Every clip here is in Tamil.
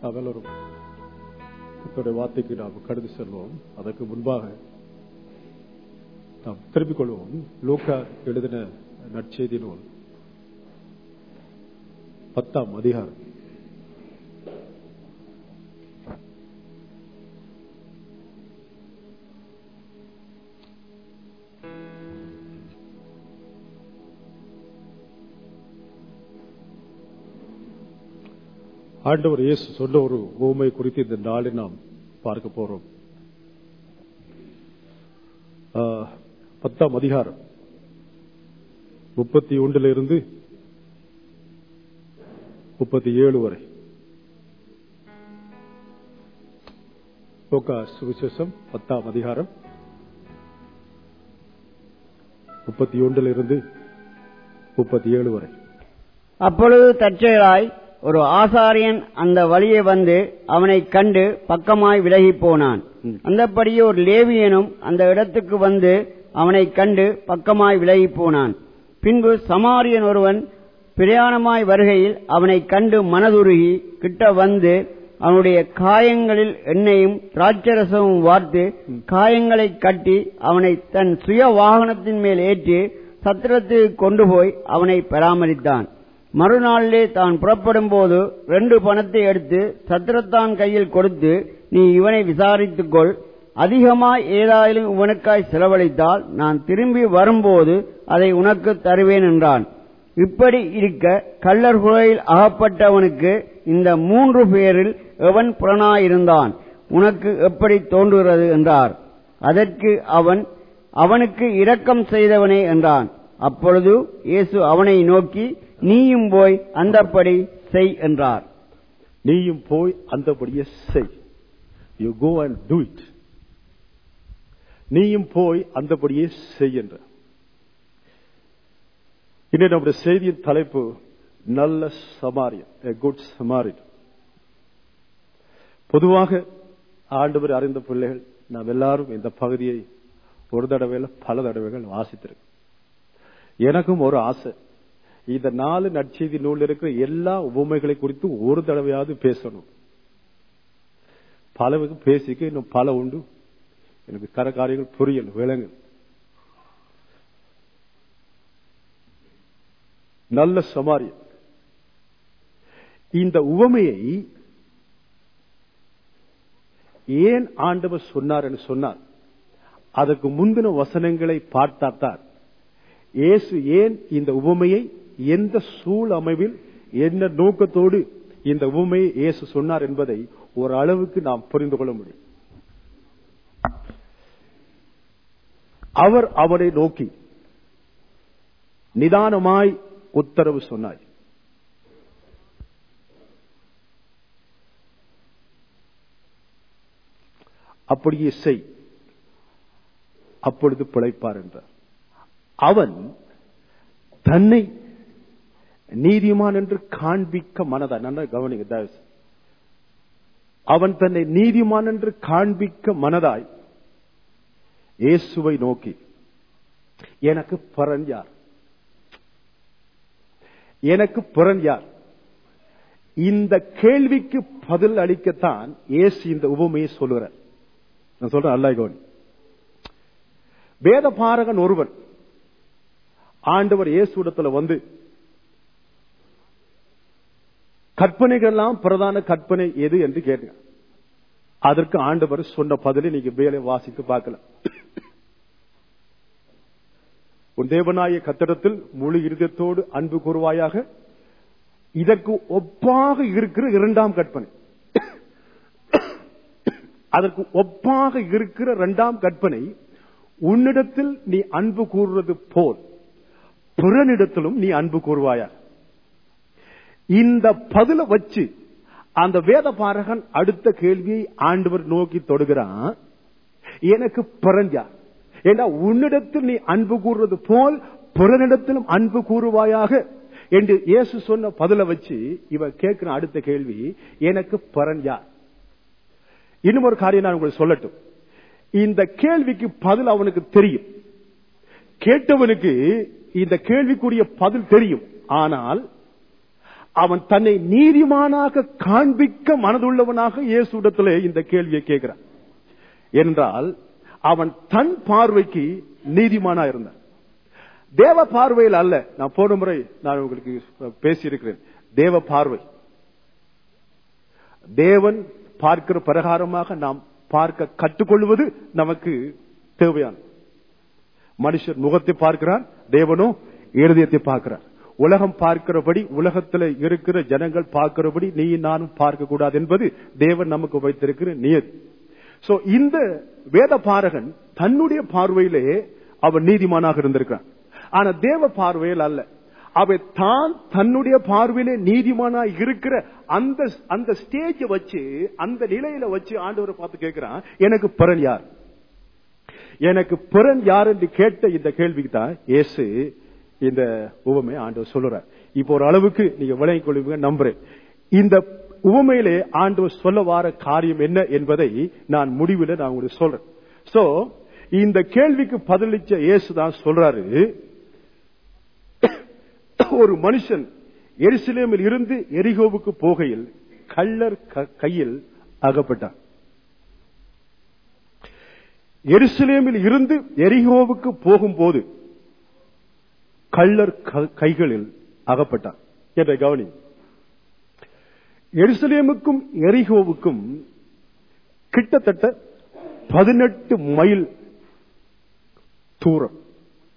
அவலரும் கர்த்தருடைய வார்த்தைக்கு நாம் கடந்து செல்வோம் அதற்கு முன்பாக நாம் திருப்பிக் கொள்வோம் லூக்கா எழுதின நற்செய்தி நூல் பத்தாம் அதிகாரம் ஆண்டவர் இயேசு சொன்ன ஒரு உவமை குறித்து இந்த நாளில் நாம் பார்க்க போறோம் ஆ, பத்தாம் அதிகாரம் முப்பத்தி ஒன்றில் இருந்து முப்பத்தி ஏழு வரை லூக்கா சுவிசேஷம் பத்தாம் அதிகாரம் முப்பத்தி ஒன்றில் இருந்து முப்பத்தி ஏழு வரை அப்பொழுது தற்செயலாய் ஒரு ஆசாரியன் அந்த வழியே வந்து அவனைக் கண்டு பக்கமாய் விலகிப் போனான் ம். அந்தப்படியே ஒரு லேவியனும் அந்த இடத்துக்கு வந்து அவனைக் கண்டு பக்கமாய் விலகிப் போனான் பின்பு சமாரியன் ஒருவன் பிரயாணமாய் வருகையில் அவனைக் கண்டு மனதுருகி கிட்ட வந்து அவனுடைய காயங்களில் எண்ணெயும் திராட்சரசமும் வார்த்து காயங்களைக் கட்டி அவனை தன் சுய வாகனத்தின் மேல் ஏற்றி சத்திரத்துக்கு கொண்டு போய் அவனை பராமரித்தான் மறுநாளிலே தான் புறப்படும் போது ரெண்டு பணத்தை எடுத்து சத்திரத்தான் கையில் கொடுத்து நீ இவனை விசாரித்துக் கொள் அதிகமாய் ஏதாயிலும் இவனுக்காய் செலவழித்தால் நான் திரும்பி வரும்போது அதை உனக்கு தருவேன் என்றான் இப்படி இருக்க கள்ளர் குகையில் அகப்பட்டவனுக்கு இந்த மூன்று பேரில் எவன் புறனாயிருந்தான் உனக்கு எப்படி தோன்றுகிறது என்றார் அதற்கு அவன் அவனுக்கு இரக்கம் செய்தவனே என்றான் அப்பொழுது இயேசு அவனை நோக்கி நீயும் போய் அந்தப்படி செய் என்றார் நீயும் போய் அந்தபடியே செய் you go and do it நீயும் போய் அந்தபடியே செய் என்ற இன்று நம்முடைய செய்தியின் தலைப்பு நல்ல சமாரியன் a குட் சமாரியன் பொதுவாக ஆண்டவர் அறிந்த பிள்ளைகள் நாம் எல்லாரும் இந்த பகுதியை ஒரு தடவையில் பல தடவைகள் வாசித்திருக்கோம் எனக்கும் ஒரு ஆசை இந்த நாலு நற்செய்தி நூல் இருக்கிற எல்லா உவமைகளை குறித்து ஒரு தடவையாவது பேசணும் பலவுக்கு பேசிக்க இன்னும் பல உண்டு எனக்கு கர காரியங்கள் புரியல் விளங்கு நல்ல சமாரியன் இந்த உவமையை ஏன் ஆண்டவர் சொன்னார் என்று சொன்னார் அதற்கு முந்தின வசனங்களை பார்த்தாத்தான் இயேசு ஏன் இந்த உவமையை எந்த சூழ் அமைவில் என்ன நோக்கத்தோடு இந்த உவமையை இயேசு சொன்னார் என்பதை ஒரு அளவுக்கு நாம் புரிந்து கொள்ள முடியும் அவர் அவனை நோக்கி நிதானமாய் உத்தரவு சொன்னாய் அப்படியே செய் அப்பொழுது பிழைப்பார் என்றார் அவன் தன்னை நீதிமான் என்று காண்பிக்க மனதா நல்லா கவனிங்க தயவு செய்து. அவன் தன்னை நீதிமான் என்று காண்பிக்க மனதாய் இயேசுவை நோக்கி எனக்கு பரன் யார் எனக்கு புறன் யார் இந்த கேள்விக்கு பதில் அளிக்கத்தான் இயேசு இந்த உவமையை சொல்லுகிறார் நான் சொல்றேன் அல்லாஹ் கவனி வேத பாரகன் ஒருவன் ஆண்டவர் இயேசுடத்துல வந்து கற்பனைகள்லாம் பிரதான கற்பனை எது என்று கேட்டாங்க அதற்கு ஆண்டவர் சொன்ன பதிலை நீங்க வேலை வாசித்து பார்க்கலாம் உன் தேவனாய கத்திடத்தில் முழு இருதயத்தோடு அன்பு கூறுவாயாக இதற்கு ஒப்பாக இருக்கிற இரண்டாம் கற்பனை அதற்கு ஒப்பாக இருக்கிற இரண்டாம் கற்பனை உன்னிடத்தில் நீ அன்பு கூறுவது போல் பிறனிடத்திலும் நீ அன்பு கூறுவாயா இந்த பதில வச்சு அந்த வேத பாரகன் அடுத்த கேள்வியை ஆண்டவர் நோக்கி தொடுகிறான் எனக்கு பிறந்தா ஏண்டா உன்னிடத்தில் நீ அன்பு கூறுவது போல் பிறனிடத்திலும் அன்பு கூறுவாயாக என்று இயேசு சொன்ன பதில வச்சு இவன் கேட்கிற அடுத்த கேள்வி எனக்கு பரன் யார் இன்னும் ஒரு காரியம் நான் உங்களுக்கு சொல்லட்டும் இந்த கேள்விக்கு பதில் அவனுக்கு தெரியும் கேட்டவனுக்கு இந்த கேள்விக்குரிய பதில் தெரியும் ஆனால் அவன் தன்னை நீதிமானாக காண்பிக்க மனதுள்ளவனாக இயேசுடத்திலே இந்த கேள்வியை கேட்கிறான் என்றால் அவன் தன் பார்வைக்கு நீதிமானா இருந்தான் தேவ பார்வையில் அல்ல நான் போன முறை நான் உங்களுக்கு பேசியிருக்கிறேன் தேவ பார்வை தேவன் பார்க்கிற பிரகாரமாக நாம் பார்க்க கற்றுக்கொள்வது நமக்கு தேவையான மனுஷன் முகத்தை பார்க்கிறான் தேவனோ இருதயத்தை பார்க்கிறார் உலகம் பார்க்கிறபடி உலகத்தில் இருக்கிற ஜனங்கள் பார்க்கிறபடி நீ நானும் பார்க்க கூடாது என்பது தேவன் நமக்கு வைத்திருக்கிற நியதி சோ இந்த வேத பாரகன் தன்னுடைய பார்வையிலே அவன் நீதிமானாக இருந்திருக்கான் ஆனா தேவ பார்வையில் அல்ல அவை தான் தன்னுடைய பார்வையிலே நீதிமானா இருக்கிற அந்த அந்த ஸ்டேஜ வச்சு அந்த நிலையில வச்சு ஆண்டவரை பார்த்து கேட்கிறான் எனக்கு பிறன் யார் எனக்கு பிறன் யார் என்று கேட்ட இந்த கேள்விக்கு தான் இயேசு இந்த உவமை ஆண்டவர் சொல்லுறார் இப்போ ஒரு அளவுக்கு நீங்க விளங்கிக் கொள்வீங்க நம்புறேன் இந்த உவமையிலே ஆண்டவர் சொல்ல வார காரியம் என்ன என்பதை நான் முடிவில் நான் உங்களுக்கு சொல்றேன் சோ இந்த கேள்விக்கு பதிலளிச்ச இயேசு தான் சொல்றாரு ஒரு மனுஷன் எருசலேமில் இருந்து எரிகோவுக்கு போகையில் கள்ளர் கையில் அகப்பட்டான் எருசலேமில் இருந்து எரிகோவுக்கு போகும்போது கள்ளர் கைகளில் அகப்பட்டான் என்ற கவனி எருசலேமுக்கும் எரிகோவுக்கும் கிட்டத்தட்ட பதினெட்டு மைல் தூரம்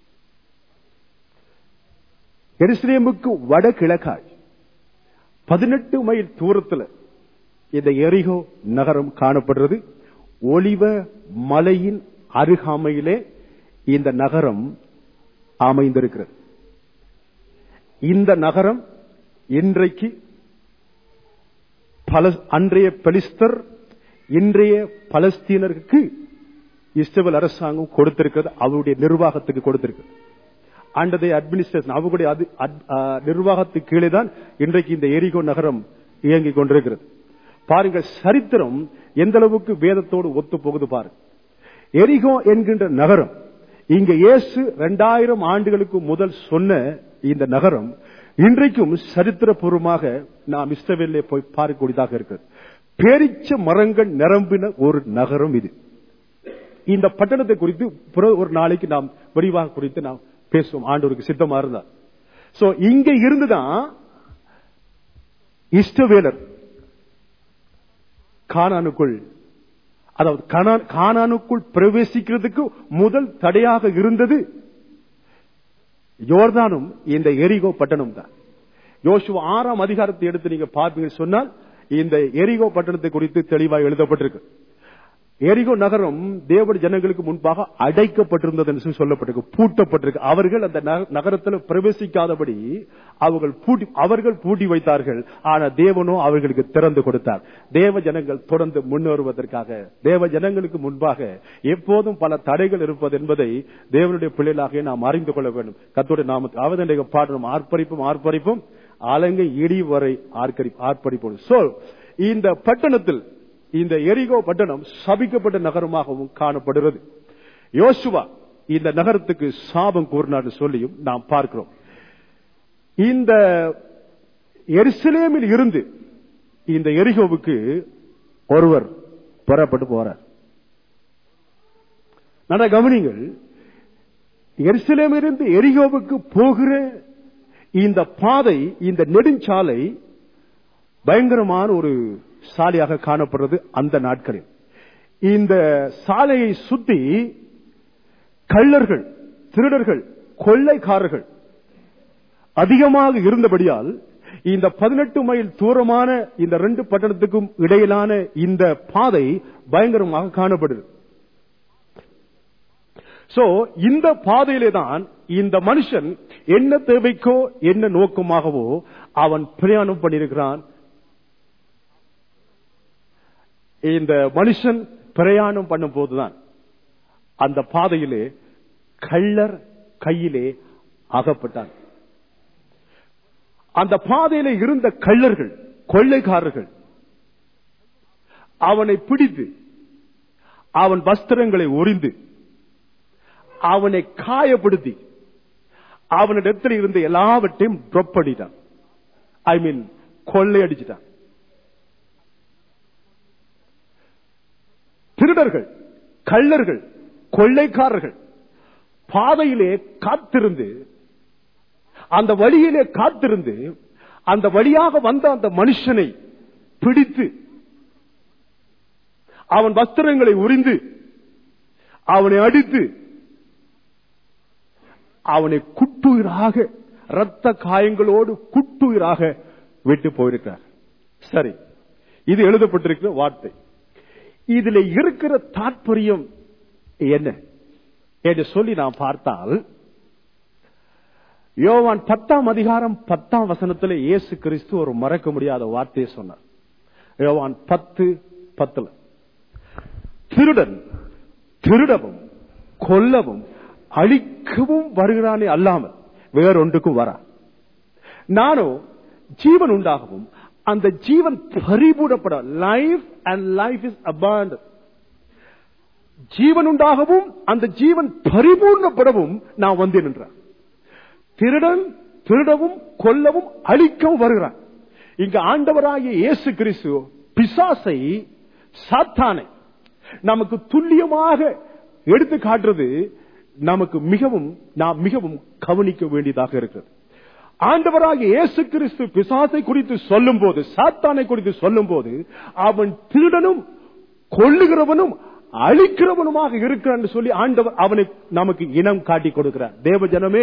எருசலேமுக்கு வடகிழக்காய் பதினெட்டு மைல் தூரத்தில் இந்த எரிகோ நகரம் காணப்படுறது ஒளிவ மலையின் அருகாமையிலே இந்த நகரம் அமைந்திருக்கிறது இந்த நகரம் இன்றைக்கு பல அன்றைய பெலிஸ்தர் இன்றைய பலஸ்தீனருக்கு இஸ்ரேல் அரசாங்கம் கொடுத்திருக்கிறது அவருடைய நிர்வாகத்துக்கு கொடுத்திருக்கிறது அண்டர் அட்மினிஸ்ட்ரேஷன் அவங்களுடைய நிர்வாகத்துக்கு கீழே தான் இன்றைக்கு இந்த எரிகோ நகரம் இயங்கிக் கொண்டிருக்கிறது பாருங்க சரித்திரம் எந்த அளவுக்கு வேதத்தோடு ஒத்து போகுது பாருங்க எரிகோ என்கின்ற நகரம் இங்க இயேசு இரண்டாயிரம் ஆண்டுகளுக்கு முதல் சொன்ன இந்த நகரம் இன்றைக்கும் சரித்திரபூர்வமாக நாம் இஸ்ரவேலே போய் பார்க்கக்கூடியதாக இருக்கிறது பேரிச்ச மரங்கள் நிரம்பின ஒரு நகரம் இது இந்த பட்டணத்தை குறித்து ஒரு நாளைக்கு நாம் விரிவாக குறித்து நாம் பேசுவோம் ஆண்டவருக்கு சித்தமா இருந்தா சோ இங்க இருந்துதான் இஷ்டவேலர் கானானுக்குள் அதாவது கானானுக்குள் பிரவேசிக்கிறதுக்கு முதல் தடையாக இருந்தது யோர்தானும் இந்த எரிகோ பட்டணம் தான் யோசுவ ஆறாம் அதிகாரத்தை எடுத்து நீங்க பார்ப்பீங்க சொன்னால் இந்த எரிகோ பட்டணத்தை குறித்து தெளிவாக எழுதப்பட்டிருக்கு எரிகோ நகரம் தேவட ஜனங்களுக்கு முன்பாக அடைக்கப்பட்டிருந்தது என்று சொல்லப்பட்டிருக்கு பூட்டப்பட்டிருக்கு அவர்கள் அந்த நகரத்தில் பிரவேசிக்காதபடி அவர்கள் பூட்டி அவர்கள் பூட்டி வைத்தார்கள் ஆனா தேவனோ அவர்களுக்கு திறந்து கொடுத்தார் தேவ ஜனங்கள் தொடர்ந்து முன்னேறுவதற்காக தேவ ஜனங்களுக்கு முன்பாக எப்போதும் பல தடைகள் இருப்பது என்பதை தேவனுடைய பிள்ளைகளாக நாம் அறிந்து கொள்ள வேண்டும் கத்தோட நாம அவதண்டை பாடணும் ஆர்ப்பரிப்பும் ஆர்ப்பரிப்பும் அலங்கை இடி வரை ஆர்ப்பரிப்போம் சோ இந்த பட்டணத்தில் இந்த எரிகோ பட்டணம் சபிக்கப்பட்ட நகரமாகவும் காணப்படுகிறது யோசுவா இந்த நகரத்துக்கு சாபம் கூறினார் சொல்லியும் நாம் பார்க்கிறோம் இந்த எருசலேமில் இருந்து இந்த எரிகோவுக்கு ஒருவர் புறப்பட்டு போறார் நல்ல கவனிங்கள் எருசலேமிலிருந்து எரிகோவுக்கு போகிற இந்த பாதை இந்த நெடுஞ்சாலை பயங்கரமான ஒரு சாலையாக காணப்படுறது அந்த நாட்களில் இந்த சாலையை சுத்தி கள்ளர்கள் திருடர்கள் கொள்ளைக்காரர்கள் அதிகமாக இருந்தபடியால் இந்த பதினெட்டு மைல் தூரமான இந்த ரெண்டு பட்டணத்துக்கும் இடையிலான இந்த பாதை பயங்கரமாக காணப்படுது சோ இந்த பாதையிலே தான் இந்த மனுஷன் என்ன தேவைக்கோ என்ன நோக்கமாகவோ அவன் பிரயாணம் பண்ணியிருக்கிறான் இந்த மனுஷன் பிரயாணம் பண்ணும் போதுதான் அந்த பாதையிலே கள்ளர் கையிலே அகப்பட்டான் அந்த பாதையில இருந்த கள்ளர்கள் கொள்ளைக்காரர்கள் அவனை பிடித்து அவன் வஸ்திரங்களை ஒரிந்து அவனை காயப்படுத்தி அவனிடத்தில் இருந்த எல்லாவற்றையும் ட்ரப் பண்ணிட்டான் ஐ மீன் கொள்ளையடிச்சிட்டான் திருடர்கள் கள்ளர்கள் கொள்ளைக்காரர்கள் பாதையிலே காத்திருந்து அந்த வழியிலே காத்திருந்து அந்த வழியாக வந்த அந்த மனுஷனை பிடித்து அவன் வஸ்திரங்களை உரிந்து அவனை அடித்து அவனை குட்டுயிராக இரத்த காயங்களோடு குட்டுயிராக விட்டு போயிருக்கிறார் சரி இது எழுதப்பட்டிருக்கிற வார்த்தை இதுல இருக்கிற தாற்பயம் என்ன என்று சொல்லி நாம் பார்த்தால் யோவான் பத்தாம் அதிகாரம் பத்தாம் வசனத்தில் இயேசு கிறிஸ்து ஒரு மறக்க முடியாத வார்த்தையை சொன்னார் யோவான் பத்து பத்துல திருடன் திருடவும் கொல்லவும் அழிக்கவும் வருகிறானே அல்லாமல் வேறொன்றுக்கும் வரா நானோ ஜீவன் உண்டாகவும் அந்த ஜீவன் பரிபூடப்பட life and life is abundant ஜீவன் உண்டாகவும் அந்த ஜீவன் பரிபூர்ணப்படவும் நான் வந்தேன் என்றார் திருடன் திருடவும் கொல்லவும் அழிக்கவும் வருகிறான் இங்க ஆண்டவராகிய இயேசு கிறிஸ்து பிசாசை சாத்தானை நமக்கு துல்லியமாக எடுத்து காட்டுறது நமக்கு மிகவும் நாம் மிகவும் கவனிக்க வேண்டியதாக இருக்கிறது ஆண்டவராகிய இயேசு கிறிஸ்து பிசாசை குறித்து சொல்லும் போது சாத்தானை குறித்து சொல்லும் போது அவன் திருடனும் கொள்ளுகிறவனும் அழிக்கிறவனுமாக இருக்கிறான் சொல்லி ஆண்டவர் அவனை நமக்கு இனம் காட்டி கொடுக்கிறார் தேவ ஜனமே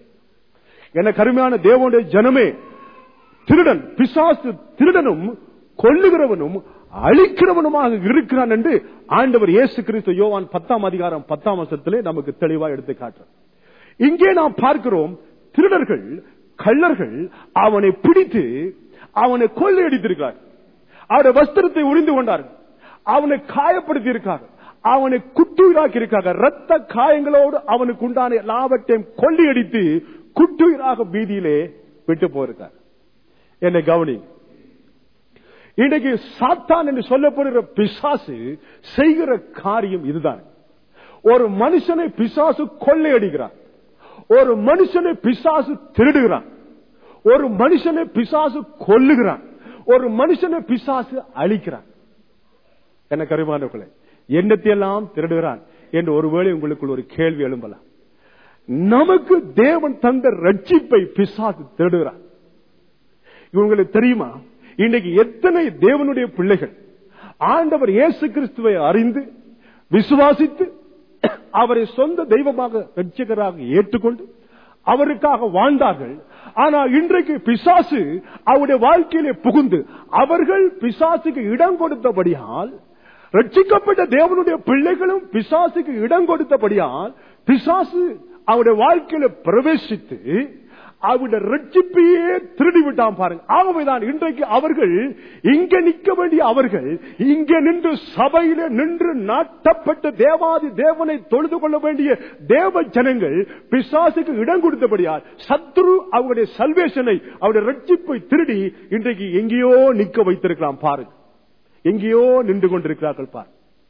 என கருமையான தேவனுடைய ஜனமே திருடன் பிசாசு திருடனும் கொள்ளுகிறவனும் அழிக்கிறவனுமாக இருக்கிறான் என்று ஆண்டவர் இயேசு கிறிஸ்து யோவான் பத்தாம் அதிகாரம் பத்தாம் வருஷத்திலே நமக்கு தெளிவா எடுத்து காட்டுறார் இங்கே நாம் பார்க்கிறோம் திருடர்கள் கள்ளர்கள் அவனை பிடித்து அவனை கொள்ளையடித்திருக்கிறார் அவருடைய வஸ்திரத்தை உறிந்து கொண்டார்கள் அவனை காயப்படுத்தி இருக்கார்கள் அவனை குட்டுயிராக்கி இருக்காங்க ரத்த காயங்களோடு அவனுக்கு உண்டான எல்லாவற்றையும் கொள்ளையடித்து குட்டுயிராக பீதியிலே விட்டு போயிருக்கார் என்னை கவனி இன்னைக்கு சாத்தான் என்று சொல்லப்படுகிற பிசாசு செய்கிற காரியம் இதுதான் ஒரு மனுஷனை பிசாசு கொள்ளையடிக்கிறான் ஒரு மனுஷனை பிசாசு திருடுகிறான் ஒரு மனுஷனை பிசாசு கொல்லுகிறான் ஒரு மனுஷனை பிசாசு அழிக்கிறான் என்ன கருமானவர்களே எண்ணத்தையெல்லாம் திருடுகிறான் என்று ஒருவேளை உங்களுக்குள் ஒரு கேள்வி எழும்பலாம் நமக்கு தேவன் தந்த ரட்சிப்பை பிசாசு திருடுகிறான் இவங்களுக்கு தெரியுமா இன்னைக்கு எத்தனை தேவனுடைய பிள்ளைகள் ஆண்டவர் இயேசு கிறிஸ்துவை அறிந்து விசுவாசித்து அவரை சொந்த தெய்வமாக ரட்சகராக ஏற்றுக்கொண்டு அவருக்காக வாழ்ந்தார்கள் ஆனா இன்றைக்கு பிசாசு அவருடைய வாழ்க்கையிலே புகுந்து அவர்கள் பிசாசுக்கு இடம் கொடுத்தபடியால் ரட்சிக்கப்பட்ட தேவனுடைய பிள்ளைகளும் பிசாசுக்கு இடம் கொடுத்தபடியால் பிசாசு அவருடைய வாழ்க்கையில பிரவேசித்து அவருடைய ரட்சிப்பையே திருடி விட்டான் பாருங்க ஆகவேதான் இன்றைக்கு அவர்கள் இங்க நிற்க வேண்டிய அவர்கள் இங்க நின்று சபையில நின்று நாட்டப்பட்ட தேவாதி தேவனை தொழுது கொள்ள வேண்டிய தேவ ஜனங்கள் பிசாசுக்கு இடம் கொடுத்தபடியால் சத்ரு அவருடைய சல்வேஷனை அவருடைய ரட்சிப்பை திருடி இன்றைக்கு எங்கேயோ நிக்க வைத்திருக்கலாம் பாருங்க எங்கேயோ நின்று கொண்டிருக்கிறார்கள் பார்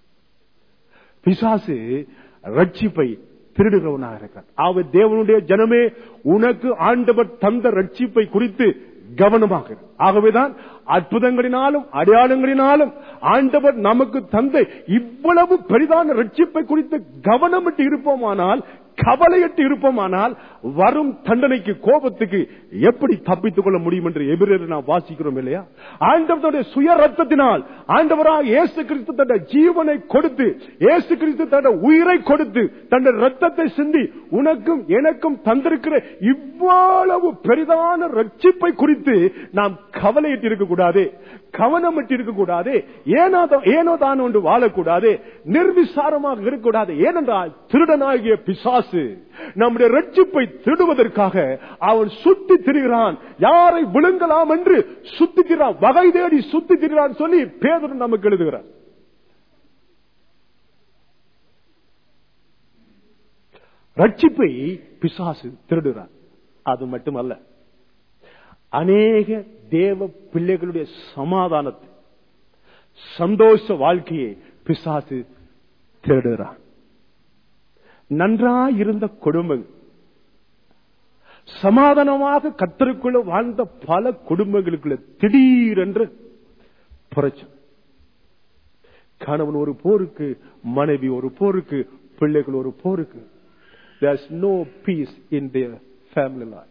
பிசாசு ரட்சிப்பை திருடுகிறவனாக இருக்கிறார் அவர் தேவனுடைய ஜனமே உனக்கு ஆண்டவர் தந்த ரட்சிப்பை குறித்து கவனமாக இரு. ஆகவேதான் அற்புதங்களினாலும் அடையாளங்களினாலும் ஆண்டவர் நமக்கு தந்த இவ்வளவு பெரிதான ரட்சிப்பை குறித்து கவனமிட்டு இருப்போமானால் கவலையிட்டு இருப்போமானால் வரும் தண்டனைக்கு கோபத்துக்கு எப்படி தப்பித்துக் கொள்ள முடியும் என்று எபிரேர் நாம் வாசிக்கிறோம் இல்லையா ஆண்டவருடைய சுய ரத்தத்தினால் ஆண்டவராக இயேசு கிறிஸ்து தன்னுடைய ஜீவனை கொடுத்து இயேசு கிறிஸ்து தன்னுடைய உயிரை கொடுத்து தன்னுடைய ரத்தத்தை சிந்தி உனக்கும் எனக்கும் தந்திருக்கிற இவ்வளவு பெரிதான ரட்சிப்பை குறித்து நாம் கவலையிட்டு இருக்கக்கூடாது கவனமிட்டு இருக்கக்கூடாது ஏனோ ஏனோ தான் ஒன்று வாழக்கூடாது நிர்விசாரமாக இருக்கக்கூடாது ஏனென்றால் திருடனாகிய பிசாசு நம்முடைய ரட்சிப்பை திருடுவதற்காக அவன் சுத்தி திரிகிறான் யாரை விழுங்கலாம் என்று சுத்தி திரிகிறான் வகை தேடி சுத்தி திரிகிறான் சொல்லி பேதர் நமக்கு எழுதுகிறார் ரட்சிப்பை பிசாசு திருடுகிறான் அது மட்டுமல்ல அநேக தேவ பிள்ளைகளுடைய சமாதானத்தை சந்தோஷ வாழ்க்கையை பிசாசு தேடுகிறான் நன்றாயிருந்த குடும்பங்கள் சமாதானமாக கத்தருக்குள்ள வாழ்ந்த பல குடும்பங்களுக்குள்ள திடீரென்று பிரச்சனை கணவன் ஒரு போருக்கு மனைவி ஒரு போருக்கு பிள்ளைகள் ஒரு போருக்கு there's no peace in their family life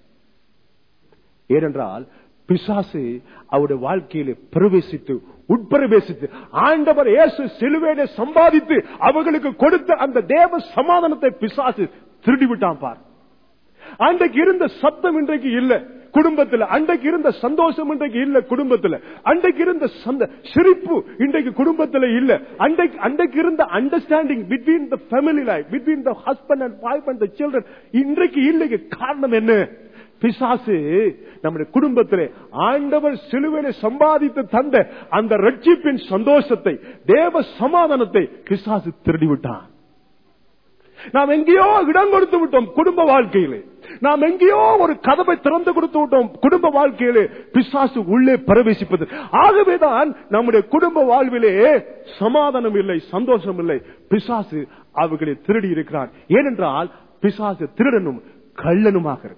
ஏனென்றால் பிசாசு அவருடைய வாழ்க்கையிலே பிரவேசித்து உட்பிரவேசித்து ஆண்டவர் இயேசு சிலுவையிலே சம்பாதித்து அவர்களுக்கு கொடுத்த அந்த தேவ சமாதானத்தை பிசாசு திருடி விட்டான் பார் அன்றைக்கு இருந்த சத்தம் இன்றைக்கு இல்ல குடும்பத்துல அன்றைக்கு இருந்த சந்தோஷம் இன்றைக்கு இல்ல குடும்பத்துல அன்றைக்கு இருந்த சந்த சிரிப்பு இன்றைக்கு குடும்பத்துல இல்ல அன்றைக்கு அன்றைக்கு இருந்த understanding between the family life between the husband and wife and the children இன்றைக்கு இல்லைங்க காரணம் என்ன பிசாசு நம்முடைய குடும்பத்திலே ஆண்டவர் சிலுவையில சம்பாதித்து தந்த அந்த ரட்சிப்பின் சந்தோஷத்தை தேவ சமாதானத்தை பிசாசு திருடி விட்டான் நாம் எங்கேயோ இடம் கொடுத்து விட்டோம் குடும்ப வாழ்க்கையிலே நாம் எங்கேயோ ஒரு கதவை திறந்து கொடுத்து விட்டோம் குடும்ப வாழ்க்கையிலே பிசாசு உள்ளே பிரவேசிப்பது ஆகவேதான் நம்முடைய குடும்ப வாழ்விலே சமாதானம் இல்லை சந்தோஷம் இல்லை பிசாசு அவர்களை திருடி இருக்கிறான் ஏனென்றால் பிசாசு திருடனும் கள்ளனுமாக இருக்கு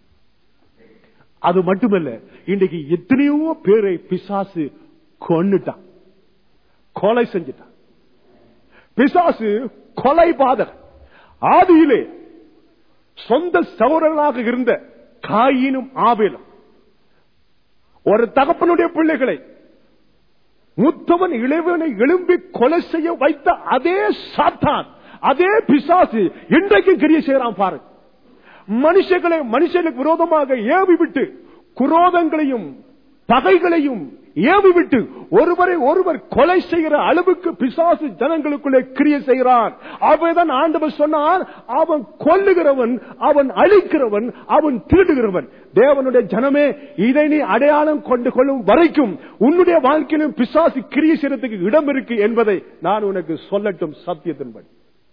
அது மட்டுமல்ல இன்றைக்கு எத்தனையோ பேரை பிசாசு கொன்னுட்டான் கொலை செஞ்சுட்டான் பிசாசு கொலை பாதகன் ஆதியிலே சொந்த சௌரர்களாக இருந்த காயினும் ஆவேலும் ஒரு தகப்பனுடைய பிள்ளைகளை மூத்தவன் இளைவனை எழும்பி கொலை செய்ய வைத்த அதே சாத்தான் அதே பிசாசு இன்றைக்கும் கிரிய செய்யறான் பாருங்க மனுஷர்களை மனுஷனுக்கு விரோதமாக ஏவி விட்டு குரோதங்களையும் பகைகளையும் ஏவி விட்டு ஒருவரை ஒருவர் கொலை செய்கிற அளவுக்கு பிசாசு ஜனங்களுக்குள்ளே கிரிய செய்கிறான் அவதான் ஆண்டவர் சொன்னான் அவன் கொல்லுகிறவன் அவன் அழிக்கிறவன் அவன் திருடுகிறவன் தேவனுடைய ஜனமே இதை நீ அடையாளம் கொண்டு கொள்ளும் வரைக்கும் உன்னுடைய வாழ்க்கையிலும் பிசாசு கிரிய செய்யறதுக்கு இடம் இருக்கு என்பதை நான் உனக்கு சொல்லட்டும் சத்தியத்தின்படி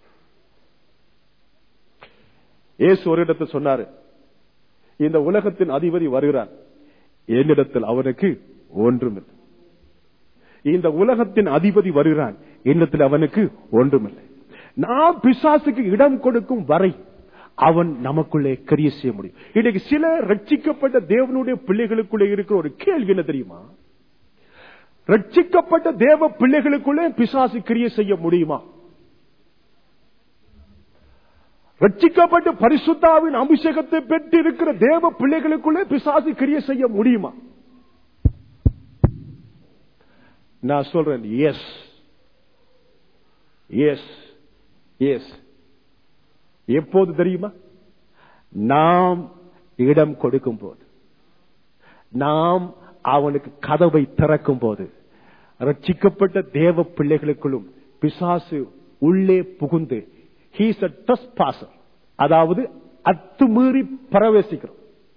இயேசு ஒரு இடத்தை சொன்னாரு இந்த உலகத்தின் அதிபதி வருகிறான் என்னிடத்தில் அவனுக்கு ஒன்றுமில்லை இந்த உலகத்தின் அதிபதி வருகிறான் என்னிடத்தில் அவனுக்கு ஒன்றுமில்லை நாம் பிசாசுக்கு இடம் கொடுக்கும் வரை அவன் நமக்குள்ளே கரிய செய்ய முடியும் இன்னைக்கு சில ரட்சிக்கப்பட்ட தேவனுடைய பிள்ளைகளுக்குள்ளே இருக்கிற ஒரு கேள்வி என்ன தெரியுமா ரட்சிக்கப்பட்ட தேவ பிள்ளைகளுக்குள்ளே பிசாசு கிரிய செய்ய முடியுமா ரட்சிக்கப்பட்டு பரிசுத்தாவின் அபிஷேகத்தை பெற்று இருக்கிற தேவ பிள்ளைகளுக்குள்ளே பிசாசு கிரிய செய்ய முடியுமா நான் சொல்றேன் எஸ் எஸ் எஸ் எப்போது தெரியுமா நாம் இடம் கொடுக்கும் போது நாம் அவனுக்கு கதவை திறக்கும் போது ரட்சிக்கப்பட்ட தேவ பிள்ளைகளுக்குள்ளும் பிசாசு உள்ளே புகுந்து ஹீஸ் அ டஸ் பாசர் அதாவது அத்துமீறி பிரவேசிக்கிறோம்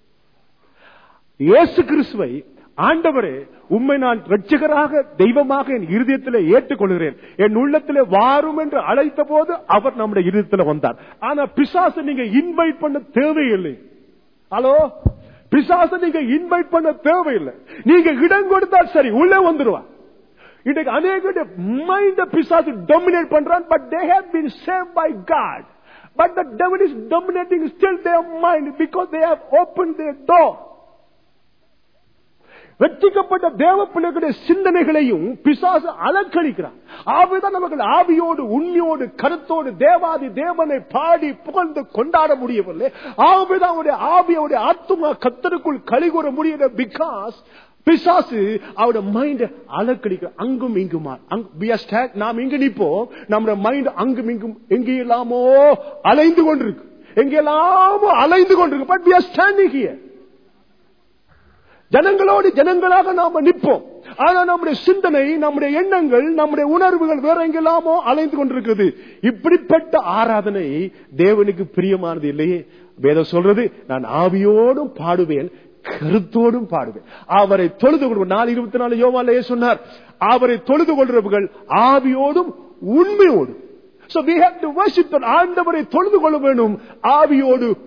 இயேசு கிறிஸ்துவை ஆண்டவரே உண்மை நான் ரட்சகராக தெய்வமாக என் இருதயத்தில் ஏற்றுக்கொள்கிறேன் என் உள்ளத்தில் வாரும் என்று அழைத்த போது அவர் நம்முடைய இருதயத்தில் வந்தார் ஆனா பிசாசு நீங்க இன்வைட் பண்ண தேவையில்லை ஹலோ பிசாசு நீங்க இன்வைட் பண்ண தேவையில்லை நீங்க இடம் கொடுத்தால் சரி உள்ளே வந்துருவான் இன்னைக்கு அநேக மைண்ட பிசாசு டொமினேட் பண்றான் but they have been saved by God but the devil is dominating still their mind because they have open their door வெற்றிக்கப்பட்ட தேவ பிள்ளைகளுடைய சிந்தனைகளையும் பிசாசு அலக்களிக்கிறான் ஆவிதான் அவர்கள் ஆவியோடு உண்மையோடு கருத்தோடு தேவாதி தேவனை பாடி புகழ்ந்து கொண்டாட முடியவில்லை ஆவிதான் அவருடைய ஆவியோடைய ஆத்மா கத்தருக்குள் கழிகூற முடியல பிகாஸ் பிசாசு அவரோட மைண்ட் அலக்கடிக்க அங்கும் இங்குமா நாம் இங்கு நிப்போம் நம்ம மைண்ட் அங்கும் இங்கும் எங்கெல்லாமோ அலைந்து கொண்டிருக்கு எங்கெல்லாமோ அலைந்து கொண்டிருக்கு but we are standing here ஜனங்களோடு ஜனங்களாக நாம நிற்போம் ஆனா நம்முடைய சிந்தனை நம்முடைய எண்ணங்கள் நம்முடைய உணர்வுகள் வேற எங்கெல்லாமோ அலைந்து கொண்டிருக்கிறது இப்படிப்பட்ட ஆராதனை தேவனுக்கு பிரியமானது இல்லையே வேதம் சொல்றது நான் ஆவியோடும் பாடுவேன் கருத்தோடும் பாடுவேன் அவரை தொழுது கொள்வோம் நாலு இருபத்தி நாலு யோவாலே சொன்னார் அவரை தொழுது கொள்றவர்கள் ஆவியோடும் உண்மையோடும் So we have to worship the ஆண்டவரை தொழுது கொள்ள வேண்டும் ஆவியோடு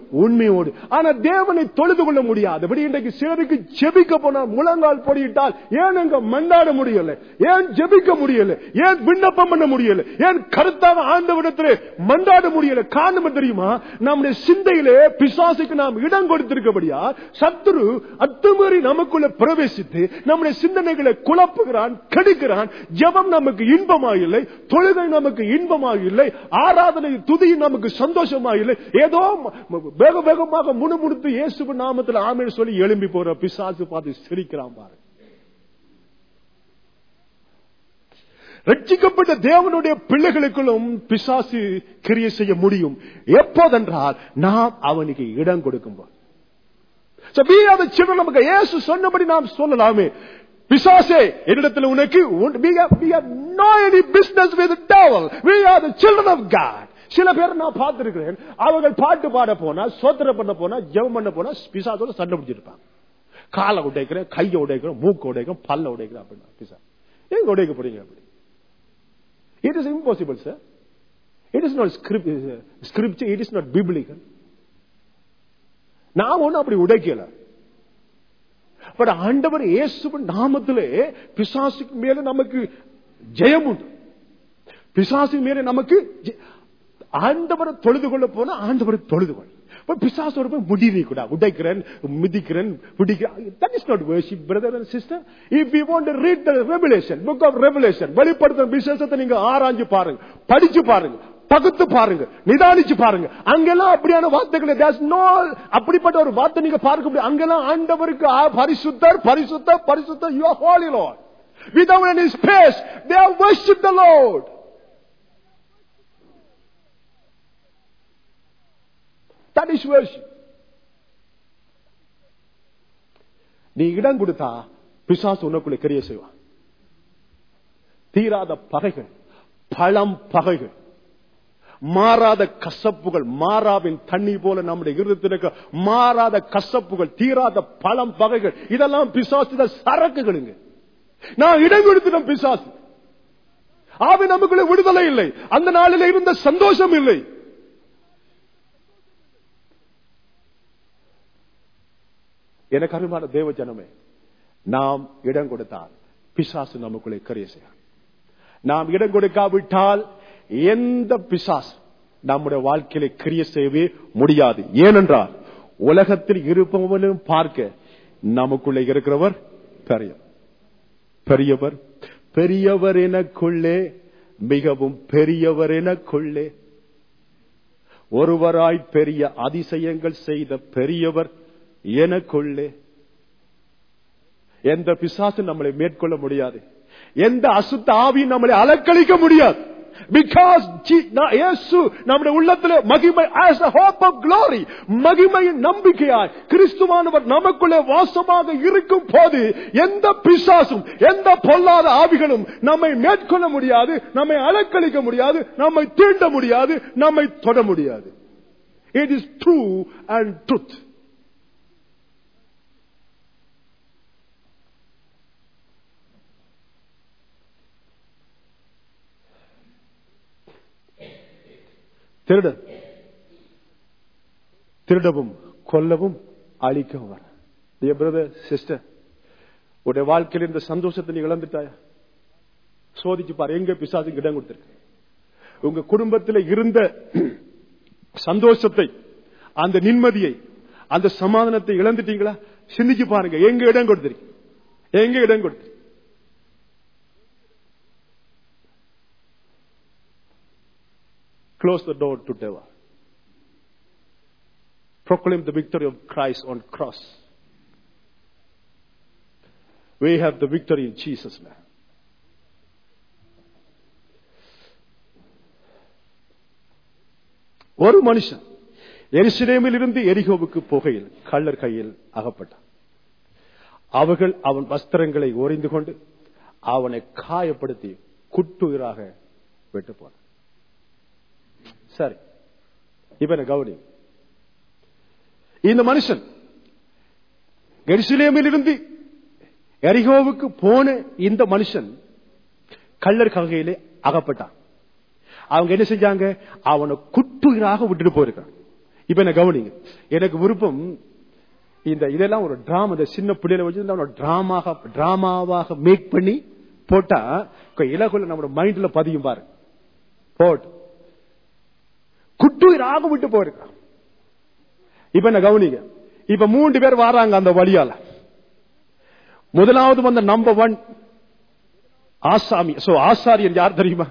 உண்மையோடு ஆனா தேவனை தொழுது கொள்ள முடியாதபடி இன்றைக்கு சிலருக்கு ஜெபிக்க போனா முழங்கால் பொடியிட்டால் ஏன் அங்க மண்டாட முடியல ஏன் ஜெபிக்க முடியல ஏன் விண்ணப்பம் பண்ண முடியல ஏன் கருத்தாக ஆண்டவரிடத்திலே மண்டாட முடியல காரணம் தெரியுமா நம்முடைய சிந்தையிலே பிசாசுக்கு நாம் இடம் கொடுத்திருக்கபடியா சத்துரு அத்துமீறி நமக்குள்ள பிரவேசித்து நம்முடைய சிந்தனைகளை குழப்புகிறான் கெடுக்கிறான் ஜெபம் நமக்கு இன்பமாக இல்லை தொழுகை நமக்கு இன்பமாக இல்லை ஆராதனை துதி நமக்கு சந்தோஷமாக இல்லை ஏதோ ம- வேக வேகமாக முணுமுணுத்து இயேசு நாமத்தில் ஆமென் சொல்லி எழும்பி போற பிசாசு பார்த்து சிரிக்கிறான் பாரு ரட்சிக்கப்பட்ட தேவனுடைய பிள்ளைகளுக்குள்ளும் பிசாசு கிரியை செய்ய முடியும் எப்போதென்றால் நாம் அவனுக்கு இடம் கொடுக்கும்போது So we are the children of God. இயேசு சொன்னபடி நாம் சொல்லலாமே பிசாசே என்னிடத்தில் உனக்கு உன்- we have, we have no any business with the devil. We are the children of God. சில பேர் நான் பார்த்திருக்கிறேன் அவர்கள் பாட்டு பாட போனா சோத்திர பண்ண போனா ஜெபம் பண்ண போனா பிசாசோட சண்டை பிடிச்சிருப்பாங்க காலை உடைக்கிறேன் கையை உடைக்கிறேன் மூக்கு உடைக்கிறேன் பல்ல உடைக்கிறேன் அப்படின்னா பிசா எங்க உடைக்க போறீங்க அப்படி it is impossible sir it is not script it is not biblical நாம் ஒண்ணு அப்படி உடைக்கல பட் ஆண்டவர் இயேசுவின் நாமத்திலே பிசாசுக்கு மேல நமக்கு ஜெயம் உண்டு பிசாசு மேல நமக்கு ஜெ- ஆண்டவரை தொழுது கொள்ள போனா ஆண்டவரை தொழுது கொள் But பிசாசோட போய் முடிவு கூட உடைக்கிறேன் மிதிக்கிறேன் பிடிக்கிறேன் that is not worship brother and sister if you want to read the revelation book of revelation வெளிப்படுத்தும் விசேஷத்தை நீங்க ஆராய்ஞ்சு பாருங்க படிச்சு பாருங்க பகுத்து பாருங்க நிதானிச்சு பாருங்க அங்கெல்லாம் அப்படியான வார்த்தைகள் there's no அப்படிப்பட்ட ஒரு வார்த்தை நீங்க பார்க்க முடியும் அங்கெல்லாம் ஆண்டவருக்கு ஆ, பரிசுத்தர் பரிசுத்தர் பரிசுத்தர் you are holy lord without any space they have worship the lord that is worship நீ இடம் கொடுத்தா பிசாசு உனக்குள்ள கிரிய செய்வான் தீராத பகைகள் பழம் பகைகள் மாறாத கசப்புகள் மாறாவின் தண்ணி போல நம்முடைய இருதயத்தில் இருக்க மாறாத கசப்புகள் தீராத பழம் பகைகள் இதெல்லாம் பிசாசு சரக்குகளுங்க நான் இடம் கொடுத்துட்டோம் பிசாசு ஆவி நமக்குள்ள விடுதலை இல்லை அந்த நாளில் இருந்த சந்தோஷம் இல்லை எனக்கு அருமான தேவ ஜனமே நாம் இடம் கொடுத்தால் பிசாசு நமக்குள்ளே கரிய செய்யும் நாம் இடம் கொடுக்காவிட்டால் எந்த பிசாசு நம்முடைய வாழ்க்கையில கிரிய செய்யவே முடியாது ஏனென்றால் உலகத்தில் இருப்பவனும் பார்க்க நமக்குள்ளே இருக்கிறவர் பெரியவர் பெரியவர் பெரியவர் எனக்குள்ளே மிகவும் பெரியவர் எனக்குள்ளே ஒருவராய் பெரிய அதிசயங்கள் செய்த பெரியவர் எனக்குள்ளே எந்த பிசாசு நம்மளை மேற்கொள்ள முடியாது எந்த அசுத்த ஆவி நம்மளை அலக்களிக்க முடியாது பிகாஸ் இயேசு நம்முடைய உள்ளத்தில் மகிமை as a hope of glory மகிமையின் நம்பிக்கையாய் கிறிஸ்துவானவர் நமக்குள்ளே வாசமாக இருக்கும் போது எந்த பிசாசும் எந்த பொல்லாத ஆவிகளும் நம்மை மேற்கொள்ள முடியாது நம்மை அலக்களிக்க முடியாது நம்மை தீண்ட முடியாது நம்மை தொட முடியாது it is true and truth திருடன் திருடவும் கொல்லவும் அழிக்கவும் வர Dear brother, sister, உடைய வாழ்க்கையில் இந்த சந்தோஷத்தை நீ இழந்துட்டாயா சோதிச்சு பாரு எங்க பிசாசுக்கு இடம் கொடுத்திருக்கு உங்க குடும்பத்தில் இருந்த சந்தோஷத்தை அந்த நிம்மதியை அந்த சமாதானத்தை இழந்துட்டீங்களா சிந்திச்சு பாருங்க எங்க இடம் கொடுத்திருக்கு எங்க இடம் கொடுத்திருக்கு Close the door to devil. Proclaim the victory of Christ on cross. We have the victory in Jesus' name. ஒரு மனுஷன் எரிசிலேமில் இருந்து எரிகோவுக்கு போகையில் கள்ளர் கையில் அகப்பட்டான் அவர்கள் அவன் வஸ்திரங்களை ஒறிந்து கொண்டு அவனை காயப்படுத்தி குட்டுயிராக விட்டு போனான் சரி இப்ப என்ன கவனி இந்த மனுஷன் எருசலேமில் இருந்து எரிகோவுக்கு போன இந்த மனுஷன் கள்ளர் ககையிலே அகப்பட்டான் அவங்க என்ன செஞ்சாங்க அவனை குட்டுயிராக விட்டுட்டு போயிருக்கான் இப்ப என்ன கவனிங்க எனக்கு விருப்பம் இந்த இதெல்லாம் ஒரு டிராமா இந்த சின்ன பிள்ளைகளை வச்சு ஒரு டிராமாக டிராமாவாக மேக் பண்ணி போட்டா இலகுல நம்ம மைண்ட்ல பதியும் பாரு போட்டு குட்டுயிராக விட்டு போயிருக்கான் இப்ப என்ன கவனிங்க இப்ப மூன்று பேர் வராங்க அந்த வழியால முதலாவது வந்த நம்பர் ஒன் ஆசாமி சோ ஆசாரியன் யார் தெரியுமா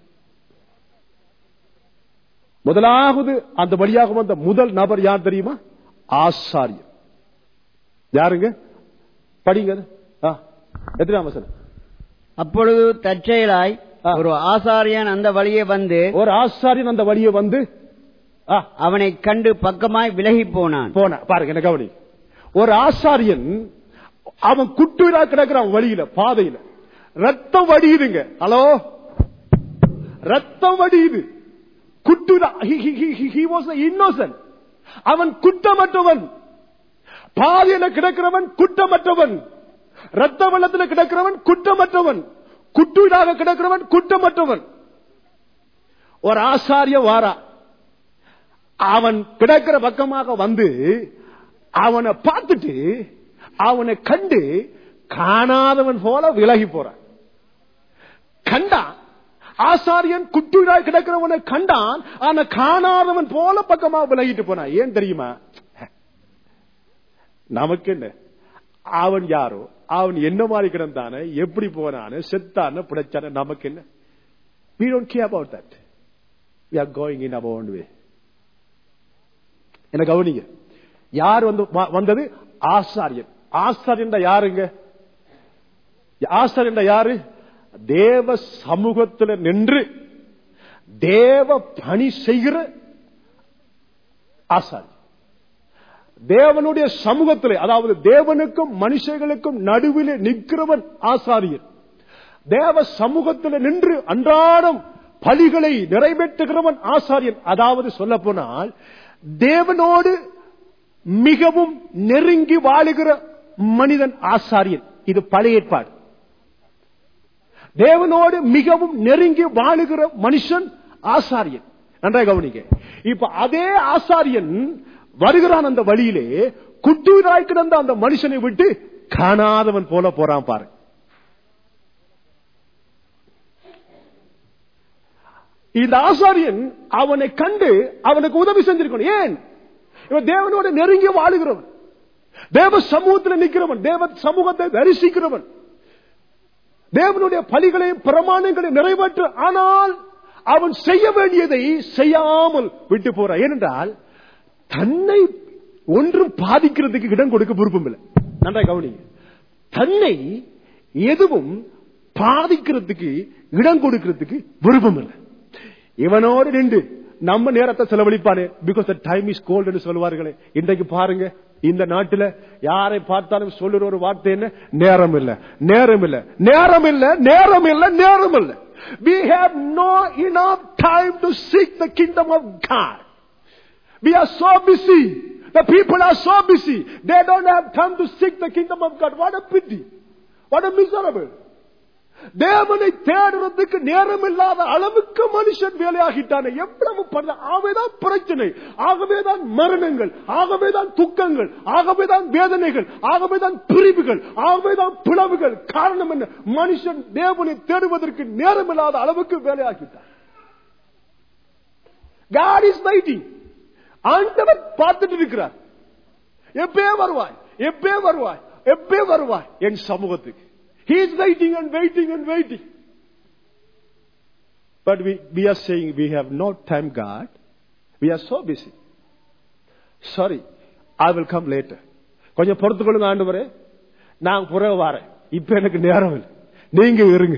முதலாவது அந்த வழியாக வந்த முதல் நபர் யார் தெரியுமா ஆசாரியன் யாருங்க படிங்க அது. ஆ, எத்தனாம் வசனம் அப்பொழுது தற்செயலாய் ஆ. ஒரு ஆசாரியன் அந்த வழியே வந்து ஒரு ஆசாரியன் அந்த வழியை வந்து ஆ, அவனை கண்டு பக்கமாய் விலகி போனான் போன பாருங்க என்ன கவனி ஒரு ஆசாரியன் அவன் குட்டுயிரா கிடக்கிறான் வழியில பாதையில ரத்தம் வடியுதுங்க ஹலோ ரத்தம் வடியுது குட்டுரா இன்னோசன் அவன் குற்றமற்றவன் பாதையில கிடக்கிறவன் குற்றமற்றவன் ரத்த வெள்ளத்தில் கிடக்கிறவன் குற்றமற்றவன் குட்டுயிராக கிடக்கிறவன் குற்றமற்றவன் ஒரு ஆசாரிய வாரா அவன் கிடக்கிற பக்கமாக வந்து அவனை பார்த்துட்டு அவனை கண்டு காணாதவன் போல விலகி போறான் கண்டான் ஆசாரியன் குட்டுடாய் கிடக்கிறவனை கண்டான் ஆனா காணாதவன் போல பக்கமா விலகிட்டு போனான் ஏன் தெரியுமா நமக்கு என்ன அவன் யாரோ அவன் என்ன மாதிரி கிடந்தானே எப்படி போனானு செத்தான பிழைச்சான நமக்கு என்ன we don't care about that we are going in our own way என்ன கவனிங்க யார் வந்து வ- வந்தது ஆசாரியன் ஆசாரியன் யாருங்க ஆசாரியன் யாரு தேவ சமூகத்தில் நின்று தேவ பணி செய்கிற ஆசாரியன் தேவனுடைய சமூகத்திலே அதாவது தேவனுக்கும் மனுஷர்களுக்கும் நடுவிலே நிற்கிறவன் ஆசாரியன் தேவ சமூகத்தில் நின்று அன்றாடம் பலிகளை நிறைவேற்றுகிறவன் ஆசாரியன் அதாவது சொல்ல போனால் தேவனோடு மிகவும் நெருங்கி வாழுகிற மனிதன் ஆசாரியன் இது பழைய ஏற்பாடு தேவனோடு மிகவும் நெருங்கி வாழுகிற மனுஷன் ஆசாரியன் நன்றாக கவனிக்க இப்ப அதே ஆசாரியன் வருகிறான் அந்த வழியிலே குட்டுயிராய் கிடந்த அந்த மனுஷனை விட்டு காணாதவன் போல போறான் பாரு இந்த ஆசாரியன் அவனை கண்டு அவனுக்கு உதவி செஞ்சிருக்கணும் ஏன் இவன் தேவனோட நெருங்கி வாழுகிறவன் தேவ சமூகத்தில் நிற்கிறவன் தேவ சமூகத்தை தரிசிக்கிறவன் தேவனுடைய பலிகளையும் பிரமாணங்களையும் நிறைவேற்ற ஆனால் அவன் செய்ய வேண்டியதை செய்யாமல் விட்டு போறான் ஏனென்றால் தன்னை ஒன்றும் பாதிக்கிறதுக்கு இடம் கொடுக்க விருப்பம் இல்லை நன்றாக கவனிங்க தன்னை எதுவும் பாதிக்கிறதுக்கு இடம் கொடுக்கிறதுக்கு விருப்பம் இல்லை இவனோடு நின்று நம்ம நேரத்தை செலவழிப்பானே பிகாஸ் டைம் இஸ் கோல்ட் என்று சொல்லுவார்களே இன்றைக்கு பாருங்க இந்த நாட்டில யாரை பார்த்தாலும் சொல்லுற ஒரு வார்த்தை என்ன நேரம் இல்ல நேரம் இல்ல நேரம் இல்ல நேரம் இல்ல நேரம் இல்ல we have no enough time to seek the kingdom of god we are so busy the people are so busy they don't have time to seek the kingdom of god what a pity what a miserable தேவனை தேடுறதுக்கு நேரம் இல்லாத அளவுக்கு மனுஷன் வேலையாகிட்டானே எவ்வளவு பண்ண- ஆகவேதான் பிரச்சனை ஆகவேதான் மரணங்கள் ஆகவேதான் துக்கங்கள் ஆகவேதான் வேதனைகள் ஆகவேதான் பிரிவுகள் ஆகவேதான் பிளவுகள் காரணம் என்ன மனுஷன் தேவனை தேடுவதற்கு நேரம் இல்லாத அளவுக்கு வேலையாகிட்டான் God is waiting. ஆண்டவர் பார்த்துட்டு இருக்கிறார் எப்பே வருவாய் எப்பே வருவாய் எப்பே வருவாய் என் சமூகத்துக்கு He is waiting and waiting and waiting. But we, we are saying we have no time, God. We are so busy. Sorry, I will come later. கொஞ்சம் பொறுத்துக்கொள்ளுங்க ஆண்டவரே நான் புறவு வரேன் இப்ப எனக்கு நேரம் இல்லை நீங்க இருங்க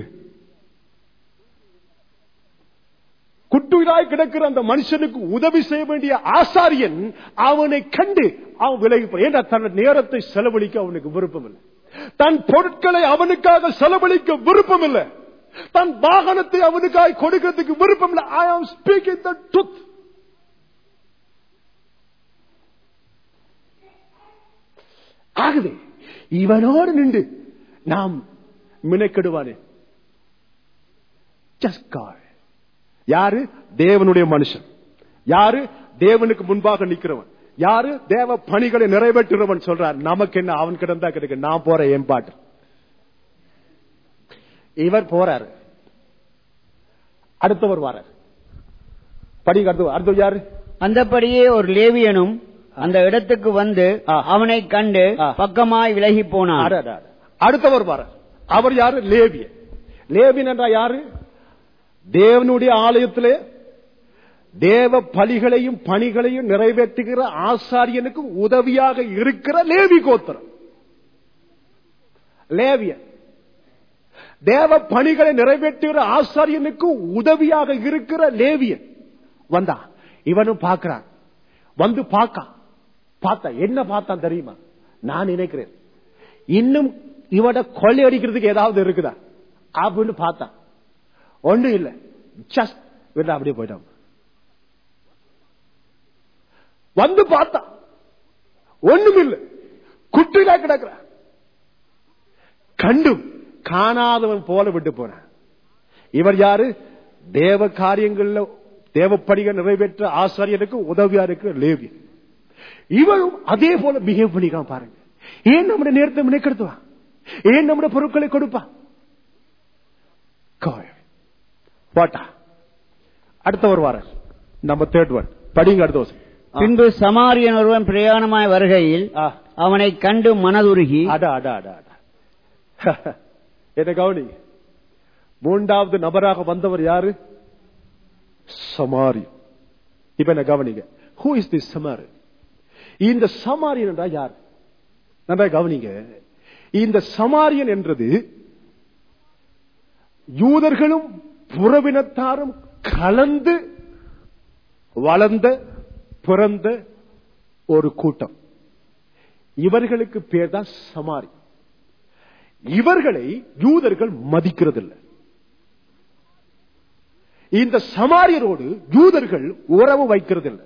குட்டுயிராய் கிடக்கிற அந்த மனுஷனுக்கு உதவி செய்ய வேண்டிய ஆசாரியன் அவனை கண்டு அவன் விலகி போ- ஏன்டா தன் நேரத்தை செலவழிக்க அவனுக்கு விருப்பம் இல்லை தன் பொருட்களை அவனுக்காக செலவழிக்க விருப்பம் இல்லை தன் வாகனத்தை அவனுக்காக கொடுக்கிறதுக்கு விருப்பம் இல்லை ஐ ஆம் ஸ்பீக்கிங் த ட்ரூத் ஆகவே இவனோடு நின்று நாம் மினக்கெடுவானே ஜஸ்ட் கால் யாரு தேவனுடைய மனுஷன் யாரு தேவனுக்கு முன்பாக நிக்கிறவன் யாரு தேவ பணிகளை நிறைவேற்றுறவன் சொல்றார் நமக்கு என்ன அவன் கிடந்தா கிடைக்க நான் போறேன் என் பாட்டு இவர் போறாரு அடுத்தவர் வரார் படிங்க அடுத்து அடுத்து யாரு அந்தபடியே ஒரு லேவியனும் அந்த இடத்துக்கு வந்து ஆ. அவனை கண்டு ஆ. பக்கமாய் விலகி போனான் அட, அட, அட. அடுத்தவர் வரார் அவர் யாரு லேவியன் லேவியன் என்றா யாரு தேவனுடைய ஆலயத்திலே தேவ பலிகளையும் பணிகளையும் நிறைவேற்றுகிற ஆசாரியனுக்கு உதவியாக இருக்கிற லேவி கோத்திரம் லேவியன் தேவ பணிகளை நிறைவேற்றுகிற ஆசாரியனுக்கு உதவியாக இருக்கிற லேவியன் வந்தா இவனும் பார்க்கிறான் வந்து பார்க்க பார்த்தா என்ன பார்த்தான் தெரியுமா நான் நினைக்கிறேன் இன்னும் இவட கொள்ளை அடிக்கிறதுக்கு ஏதாவது இருக்குதா அப்படின்னு பார்த்தான் ஒண்ணும் இல்ல ஜஸ்ட் விட அப்படியே போயிட்டான் வந்து பார்த்தான் ஒண்ணும் இல்ல குட்டிலா கிடக்குற கண்டும் காணாதவன் போல விட்டு போனான் இவர் யாரு தேவ காரியங்கள்ல தேவப்படிகள் நிறைவேற்ற ஆசாரியனுக்கு உதவியா இருக்கிற லேவி இவரும் அதே போல பிஹேவ் பண்ணிக்கான் பாருங்க ஏன் நம்முடைய நேரத்தை மினைக்கெடுத்துவான் ஏன் நம்முடைய பொருட்களை கொடுப்பான் போட்டா அடுத்தவர் வார நம்ம தேர்ட் ஒன் படிங்க அடுத்த வருஷம் பின்பு சமாரியன் ஒருவன் பிரயாணமாய் வருகையில் ஆ. அவனை கண்டு மனதுருகி அட அட அட அட என்ன கவனி மூன்றாவது நபராக வந்தவர் யாரு சமாரி இப்ப என்ன கவனிங்க ஹூ இஸ் தி சமாரி இந்த சமாரியன் என்றா யார் நல்லா கவனிங்க இந்த சமாரியன் என்றது யூதர்களும் புறவினத்தாரும் கலந்து வளர்ந்த பிறந்த ஒரு கூட்டம் இவர்களுக்கு பேர் தான் சமாரி இவர்களை யூதர்கள் மதிக்கிறதில்லை இந்த சமாரியரோடு யூதர்கள் உறவு வைக்கிறதில்லை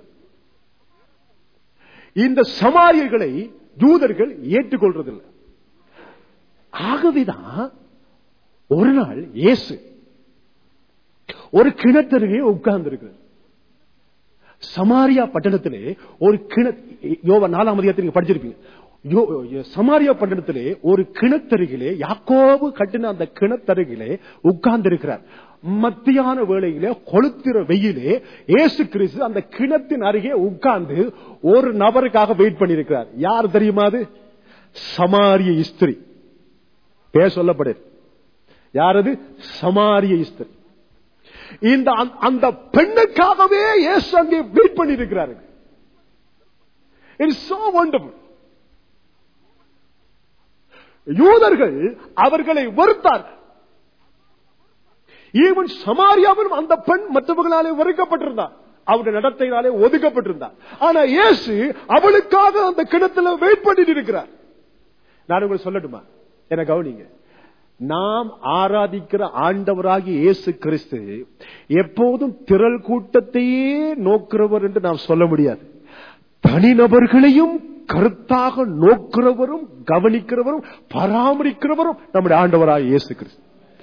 இந்த சமாரியர்களை யூதர்கள் ஏற்றுக்கொள்றதில்லை ஆகவேதான் ஒரு நாள் இயேசு ஒரு கிணத்தருகே உட்கார்ந்து இருக்கிறார் சமாரியா பட்டணத்திலே ஒரு கிண யோவா நாலாம் அதிகாரத்தில் நீங்க படிச்சிருப்பீங்க யோ- சமாரியா பட்டணத்திலே ஒரு கிணத்தருகிலே யாக்கோபு கட்டின அந்த கிணத்தருகிலே உட்கார்ந்து இருக்கிறார் மத்தியான வேளையிலே கொளுத்திர வெயிலே இயேசு கிறிஸ்து அந்த கிணத்தின் அருகே உட்கார்ந்து ஒரு நபருக்காக வெயிட் பண்ணியிருக்கிறார் யார் தெரியுமா அது சமாரிய இஸ்திரி பேர் சொல்லப்படுது யாரது சமாரிய இஸ்திரி இந்த அந்த- அந்த பெண்ணுக்காகவே இயேசு அங்கே வெயிட் பண்ணி இருக்கிறாரு இட்ஸ் சோ வண்டர்ஃபுல் யூதர்கள் அவர்களை வெறுத்தார்கள் ஈவன் சமாரியாவிலும் அந்த பெண் மற்றவர்களாலே வெறுக்கப்பட்டிருந்தார் அவருடைய நடத்தையினாலே ஒதுக்கப்பட்டிருந்தார் ஆனா இயேசு அவளுக்காக அந்த கிணத்துல வெயிட் பண்ணிட்டு இருக்கிறார் நான் உங்களுக்கு சொல்லட்டுமா என கவனிங்க நாம் ஆராதிக்கிற ஆண்டவராகிய இயேசு கிறிஸ்து எப்போதும் திரள் கூட்டத்தையே நோக்கிறவர் என்று நாம் சொல்ல முடியாது தனிநபர்களையும் கருத்தாக நோக்கிறவரும் கவனிக்கிறவரும் பராமரிக்கிறவரும் நம்முடைய ஆண்டவராகிய இயேசு கிறிஸ்து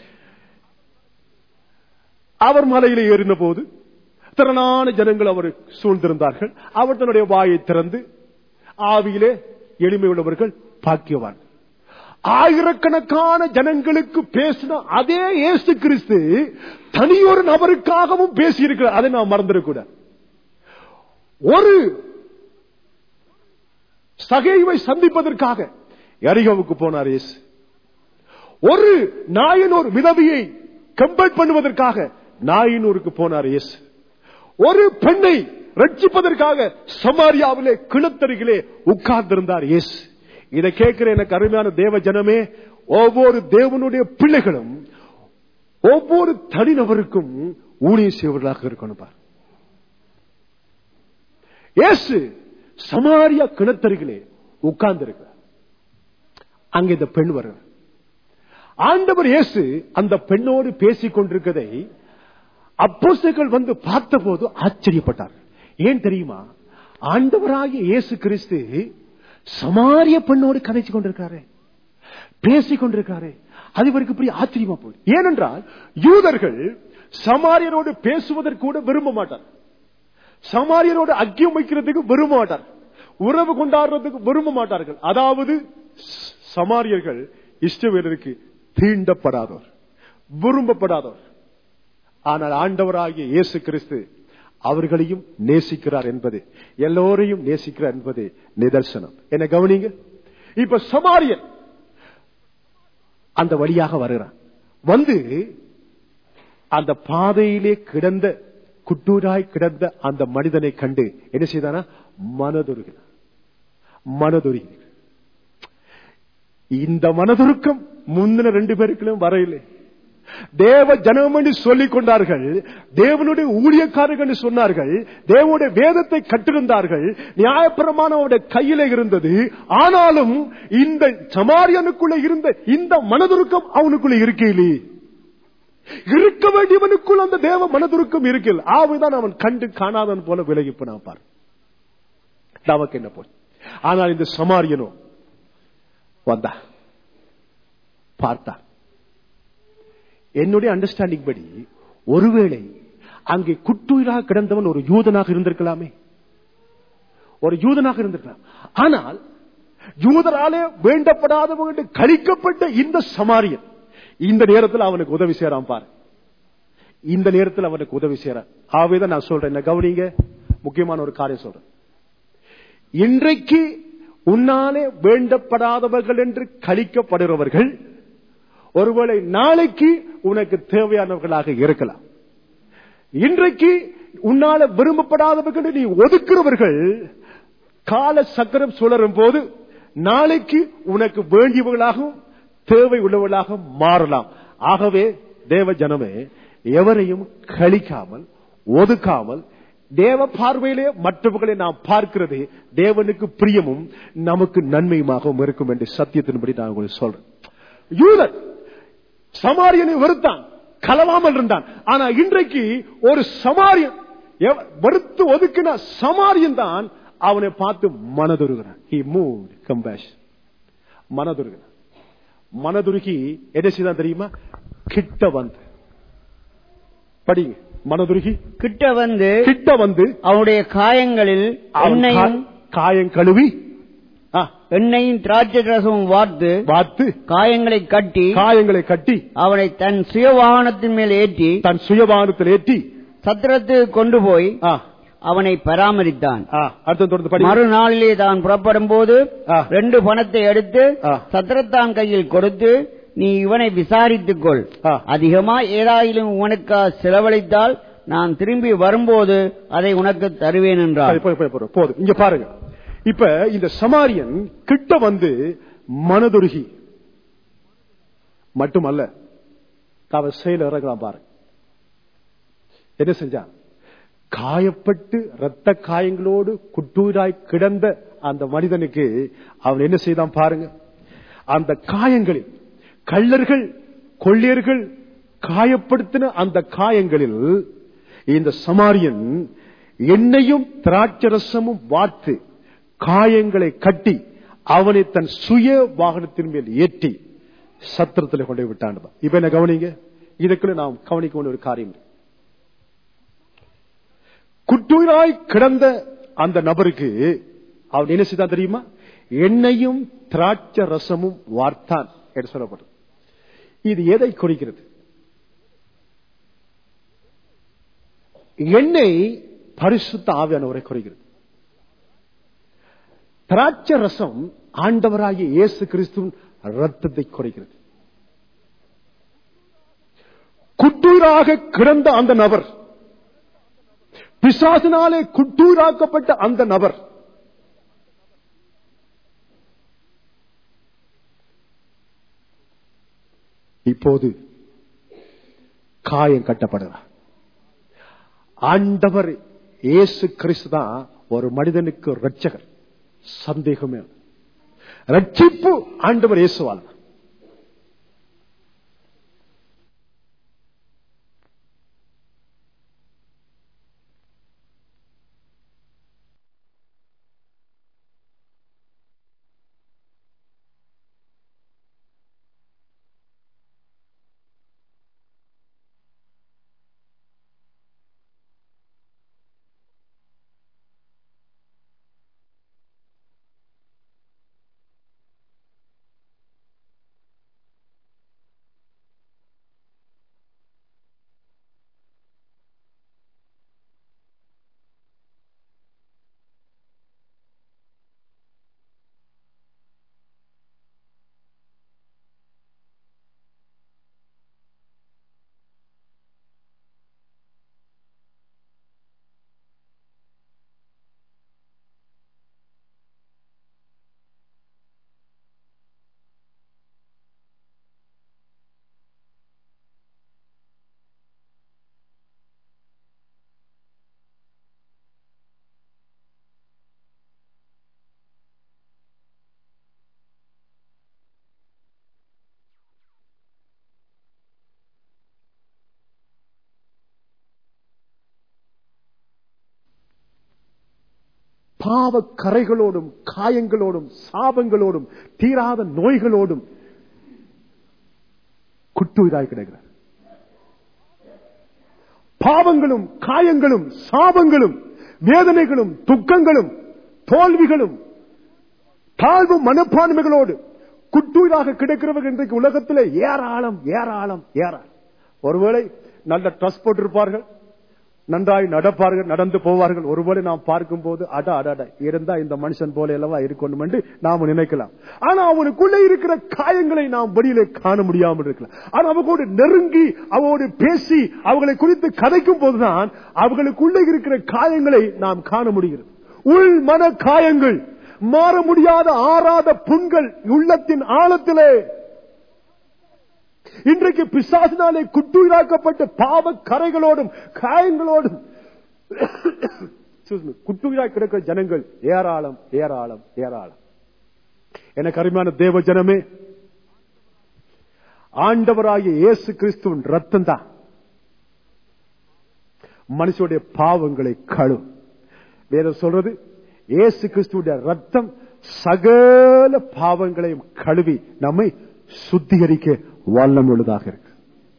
அவர் மலையிலே ஏறின போது திறனான ஜனங்கள் அவர் சூழ்ந்திருந்தார்கள் அவர் தன்னுடைய வாயை திறந்து ஆவியிலே எளிமை உள்ளவர்கள் பாக்கியவான் ஆயிரக்கணக்கான ஜனங்களுக்கு பேசின அதே இயேசு கிறிஸ்து தனியொரு நபருக்காகவும் பேசியிருக்கிறார் அதை நாம் மறந்துடக்கூடாது ஒரு சகைவை சந்திப்பதற்காக எரிகோவுக்கு போனார் இயேசு ஒரு நாயனூர் விதவியை கம்பேட் பண்ணுவதற்காக நாயனூருக்கு போனார் இயேசு ஒரு பெண்ணை ரட்சிப்பதற்காக சமாரியாவிலே கிணத்தருகிலே உட்கார்ந்திருந்தார் இயேசு இதை கேட்கிற எனக்கு அருமையான தேவ ஜனமே ஒவ்வொரு தேவனுடைய பிள்ளைகளும் ஒவ்வொரு தனிநபருக்கும் ஊழிய செய்வர்களாக இருக்கணும் பார் இயேசு சமாரியா கிணத்தருகிலே உட்கார்ந்து இருக்கிறார் அங்கே இந்த பெண் வருகிறார் ஆண்டவர் இயேசு அந்த பெண்ணோடு பேசிக் கொண்டிருக்கதை அப்போஸ்தலர்கள் வந்து பார்த்தபோது ஆச்சரியப்பட்டார் ஏன் தெரியுமா ஆண்டவராகிய இயேசு கிறிஸ்து சமாரிய பெண்ணோடு கதைச்சு கொண்டிருக்காரு பேசிக் கொண்டிருக்காரு அது இவருக்கு பெரிய ஆச்சரியமா போகுது ஏனென்றால் யூதர்கள் சமாரியரோடு பேசுவதற்கு கூட விரும்ப மாட்டார் சமாரியரோட ஐக்கியம் வைக்கிறதுக்கு விரும்ப மாட்டார் உறவு கொண்டாடுறதுக்கு விரும்ப மாட்டார்கள் அதாவது ஸ்- சமாரியர்கள் இஷ்டவேலருக்கு தீண்டப்படாதவர் விரும்பப்படாதவர் ஆனால் ஆண்டவராகிய இயேசு கிறிஸ்து அவர்களையும் நேசிக்கிறார் என்பது எல்லோரையும் நேசிக்கிறார் என்பது நிதர்சனம் என்ன கவனிங்க இப்ப சமாரியன் அந்த வழியாக வருகிறான் வந்து அந்த பாதையிலே கிடந்த குட்டூராய் கிடந்த அந்த மனிதனை கண்டு என்ன செய்தானா மனதுருகினான் மனதுருகி இந்த மனதுருக்கம் முந்தின ரெண்டு பேருக்கும் வரையிலே தேவ ஜனம் என்று சொல்லிக் கொண்டார்கள் தேவனுடைய ஊழியக்காரர்கள் என்று சொன்னார்கள் தேவனுடைய வேதத்தை கட்டிருந்தார்கள் நியாயப்பிரமாணம் அவருடைய கையில இருந்தது ஆனாலும் இந்த சமாரியனுக்குள்ள இருந்த இந்த மனதுருக்கம் அவனுக்குள்ள இருக்கையிலே இருக்க வேண்டியவனுக்குள் அந்த தேவ மனதுருக்கம் இருக்கில் ஆவுதான் அவன் கண்டு காணாதவன் போல விலகி போனான் பார் நமக்கு என்ன போய் ஆனால் இந்த சமாரியனோ வந்தா பார்த்தா என்னுடைய அண்டர்ஸ்டாண்டிங் படி ஒருவேளை அங்கே குட்டுயிராக கிடந்தவன் ஒரு யூதனாக இருந்திருக்கலாமே ஒரு யூதனாக இருந்திருக்கலாம் ஆனால் யூதராலே வேண்டப்படாதவங்க என்று கழிக்கப்பட்ட இந்த சமாரியன் இந்த நேரத்தில் அவனுக்கு உதவி செய்யறான் பாரு இந்த நேரத்தில் அவனுக்கு உதவி செய்யறான் ஆவேதான் நான் சொல்றேன் என்ன கவனிங்க முக்கியமான ஒரு காரியம் சொல்றேன் இன்றைக்கு உன்னாலே வேண்டப்படாதவர்கள் என்று கழிக்கப்படுகிறவர்கள் ஒருவேளை நாளைக்கு உனக்கு தேவையானவர்களாக இருக்கலாம் இன்றைக்கு உன்னால விரும்பப்படாதவர்கள் என்று நீ ஒதுக்குறவர்கள் கால சக்கரம் சுழரும் போது நாளைக்கு உனக்கு வேண்டியவர்களாகவும் தேவை உள்ளவர்களாக மாறலாம் ஆகவே தேவ ஜனமே எவரையும் கழிக்காமல் ஒதுக்காமல் தேவ பார்வையிலே மற்றவர்களை நாம் பார்க்கிறது தேவனுக்கு பிரியமும் நமக்கு நன்மையுமாகவும் இருக்கும் என்று சத்தியத்தின்படி நான் உங்களுக்கு சொல்றேன் யூதன் சமாரியனை வெறுத்தான் கலவாமல் இருந்தான் ஆனா இன்றைக்கு ஒரு சமாரியன் எவ- வெறுத்து ஒதுக்கின சமாரியன் தான் அவனை பார்த்து மனதுருகிறான் he moved compassion மனதுருகிறான் மனதுருகி என்ன செய்தான் தெரியுமா கிட்ட வந்து படிங்க மனதுருகி கிட்ட வந்து கிட்ட வந்து அவனுடைய காயங்களில் அவன் எண்ணெயும் கா- காயம் கழுவி ஆ, எண்ணெயும் திராட்சை ரசமும் வார்த்து வாத்து காயங்களை கட்டி காயங்களை கட்டி அவனை தன் சுய வாகனத்தின் மேல் ஏற்றி தன் சுயபானத்தில் ஏற்றி சத்திரத்துக்கு கொண்டு போய் ஆ, அவனை பராமரித்தான் ஆ, அடுத்து தொடர்ந்து படி மறுநாளிலே தான் புறப்படும் போது ஆ. ரெண்டு பணத்தை எடுத்து ஆ. சத்திரத்தான் கையில் கொடுத்து நீ இவனை விசாரித்துக் கொள் ஆ. அதிகமா ஏதாயிலும் உனக்கு செலவழித்தால் நான் திரும்பி வரும்போது அதை உனக்கு தருவேன் என்றார் சரி, போய், போய், போய், போதும் இங்க பாருங்க இப்ப இந்த சமாரியன் கிட்ட வந்து மனதுருகி மட்டுமல்ல அவன் செயல் இறங்கலாம் பாருங்க என்ன செஞ்சான் காயப்பட்டு ரத்த காயங்களோடு குட்டூராய் கிடந்த அந்த மனிதனுக்கு அவன் என்ன செய்தான் பாருங்க அந்த காயங்களில் கள்ளர்கள் கொள்ளையர்கள் காயப்படுத்தின அந்த காயங்களில் இந்த சமாரியன் எண்ணெயும் திராட்சரசமும் வார்த்து காயங்களை கட்டி அவனை தன் சுய வாகனத்தின் மேல் ஏற்றி சத்திரத்தில் கொண்டு போய் விட்டான் இப்ப என்ன கவனிங்க இதுக்குள்ள நாம் கவனிக்க வேண்டிய ஒரு காரியம் இருக்கு. குட்டுயிராய் கிடந்த அந்த நபருக்கு அவன் என்ன செய்தான் தெரியுமா எண்ணெயும் திராட்சை ரசமும் வார்த்தான் என்று சொல்லப்படும் இது எதை குறிக்கிறது எண்ணெய் பரிசுத்த ஆவியானவரை குறிக்கிறது திராட்சை ரசம் ஆண்டவராகிய இயேசு கிறிஸ்துவின் ரத்தத்தை குறைக்கிறது குட்டூராக கிடந்த அந்த நபர் பிசாசினாலே குட்டூராக்கப்பட்ட அந்த நபர் இப்போது காயம் கட்டப்படுகிறார் ஆண்டவர் இயேசு கிறிஸ்து தான் ஒரு மனிதனுக்கு ரட்சகர் சந்தேகமே இல்லை. ரட்சிப்பு ஆண்டவர் இயேசுவால் தான். பாவ கரைகளோடும் காயங்களோடும் சாபங்களோடும் தீராத நோய்களோடும் குட்டுயிராய் கிடக்கிறார் பாவங்களும் காயங்களும் சாபங்களும் வேதனைகளும் துக்கங்களும் தோல்விகளும் தாழ்வு மனப்பான்மைகளோடு குட்டுயிராக கிடக்கிறவர்கள் இன்றைக்கு உலகத்திலே ஏராளம் ஏராளம் ஏராளம் ஒருவேளை நல்ல ட்ரஸ் போட்டிருப்பார்கள் நன்றாய் நடப்பார்கள் நடந்து போவார்கள் ஒருவேளை நாம் பார்க்கும் போது அட அட அட இருந்தா இந்த மனுஷன் போல அல்லவா இருக்கணும் என்று நாம் நினைக்கலாம் ஆனா அவனுக்குள்ளே இருக்கிற காயங்களை நாம் வெளியிலே காண முடியாமல் இருக்கலாம் ஆனா அவங்களோடு நெருங்கி அவரோடு பேசி அவர்களை குறித்து கதைக்கும் போதுதான் அவர்களுக்குள்ளே இருக்கிற காயங்களை நாம் காண முடிகிறது உள் மன காயங்கள் மாற முடியாத ஆறாத புண்கள் உள்ளத்தின் ஆழத்திலே இன்றைக்கு பிசாசினாலே குட்டுயிராக்கப்பட்ட பாவ கரைகளோடும் காயங்களோடும் excuse me, குட்டுயிராய் கிடக்கிற ஜனங்கள் ஏராளம் ஏராளம் ஏராளம் எனக்கு அருமையான தேவ ஜனமே ஆண்டவராகிய இயேசு கிறிஸ்துவின் ரத்தம் தான் மனுஷனுடைய பாவங்களை கழும் வேதம் சொல்றது இயேசு கிறிஸ்துடைய ரத்தம் சகல பாவங்களையும் கழுவி நம்மை சுத்திகரிக்க வல்லம் உள்ளதாக இருக்கு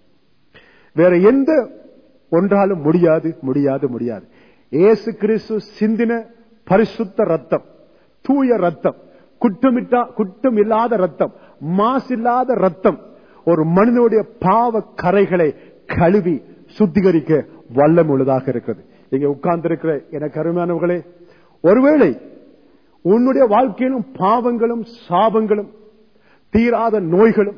வேற எந்த ஒன்றாலும் முடியாது முடியாது முடியாது இயேசு கிறிஸ்து சிந்தின பரிசுத்த ரத்தம் தூய ரத்தம் குற்றமிட்டா குற்றம் இல்லாத ரத்தம் மாசில்லாத ரத்தம் ஒரு மனிதனுடைய பாவ கரைகளை கழுவி சுத்திகரிக்க வல்லம் உள்ளதாக இருக்கிறது இங்க உட்கார்ந்து இருக்கிற எனக்கு அருமையானவர்களே ஒருவேளை உன்னுடைய வாழ்க்கையிலும் பாவங்களும் சாபங்களும் தீராத நோய்களும்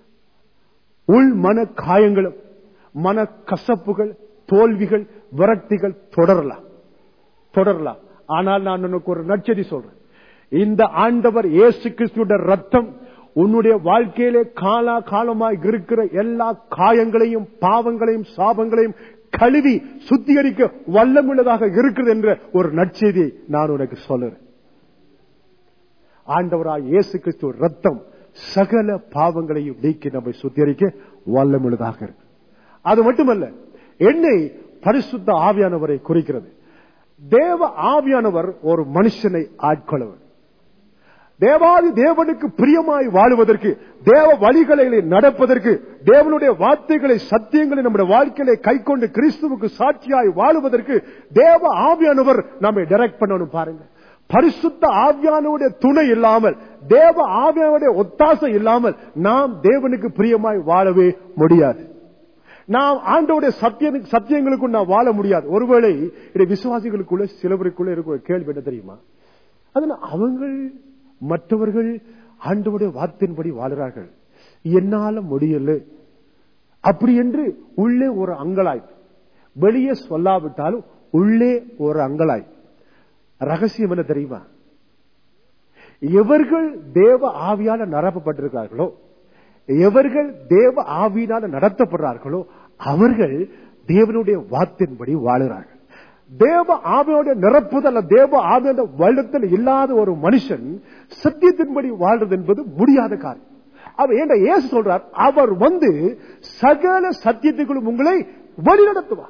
உள் மன காயங்களும் மன கசப்புகள் தோல்விகள் விரக்திகள் தொடரலாம் தொடரலாம் ஆனால் நான் உனக்கு ஒரு நச்சதி சொல்றேன் இந்த ஆண்டவர் இயேசு கிறிஸ்துடைய ரத்தம் உன்னுடைய வாழ்க்கையிலே காலா காலமாய் இருக்கிற எல்லா காயங்களையும் பாவங்களையும் சாபங்களையும் கழுவி சுத்திகரிக்க வல்லமுள்ளதாக இருக்கிறது என்ற ஒரு நற்செய்தியை நான் உனக்கு சொல்லுறேன் ஆண்டவராய் இயேசு கிறிஸ்துவ ரத்தம் சகல பாவங்களையும் நீக்கி நம்மை சுத்திகரிக்க வல்லமுள்ளதாக இருக்கு அது மட்டுமல்ல எண்ணெய் பரிசுத்த ஆவியானவரை குறிக்கிறது தேவ ஆவியானவர் ஒரு மனுஷனை ஆட்கொள்ளவர் தேவாதி தேவனுக்கு பிரியமாய் வாழுவதற்கு தேவ வழிகளை நடப்பதற்கு தேவனுடைய வார்த்தைகளை சத்தியங்களை நம்முடைய வாழ்க்கையில கைக்கொண்டு கிறிஸ்துவுக்கு சாட்சியாய் வாழுவதற்கு தேவ ஆவியானவர் நம்மை டைரக்ட் பண்ணணும் பாருங்க பரிசுத்த ஆவியானுடைய துணை இல்லாமல் தேவ ஆவியானுடைய ஒத்தாசை இல்லாமல் நாம் தேவனுக்கு பிரியமாய் வாழவே முடியாது நாம் ஆண்டோடைய சத்திய சத்தியங்களுக்கும் நாம் வாழ முடியாது ஒருவேளை இதை விசுவாசிகளுக்குள்ள சிலவருக்குள்ள இருக்கிற கேள்வி என்ன தெரியுமா அதனால அவங்கள் மற்றவர்கள் ஆண்டவுடைய வார்த்தையின்படி வாழுறார்கள் என்னால முடியல அப்படி என்று உள்ளே ஒரு அங்கலாய் வெளியே சொல்லாவிட்டாலும் உள்ளே ஒரு அங்கலாய் ரகசியம் என்ன தெரியுமா எவர்கள் தேவ ஆவியால நிரப்பப்பட்டிருக்கிறார்களோ எவர்கள் தேவ ஆவியினால நடத்தப்படுறார்களோ அவர்கள் தேவனுடைய வார்த்தையின்படி வாழுகிறார்கள் தேவ ஆவியோட நிரப்புதல் தேவ ஆவியோட வருடத்தில் இல்லாத ஒரு மனுஷன் சத்தியத்தின்படி வாழ்றது என்பது முடியாத காரியம் அவர் ஏண்ட ஏசு சொல்றார் அவர் வந்து சகல சத்தியத்துக்குள்ளும் உங்களை வழிநடத்துவார்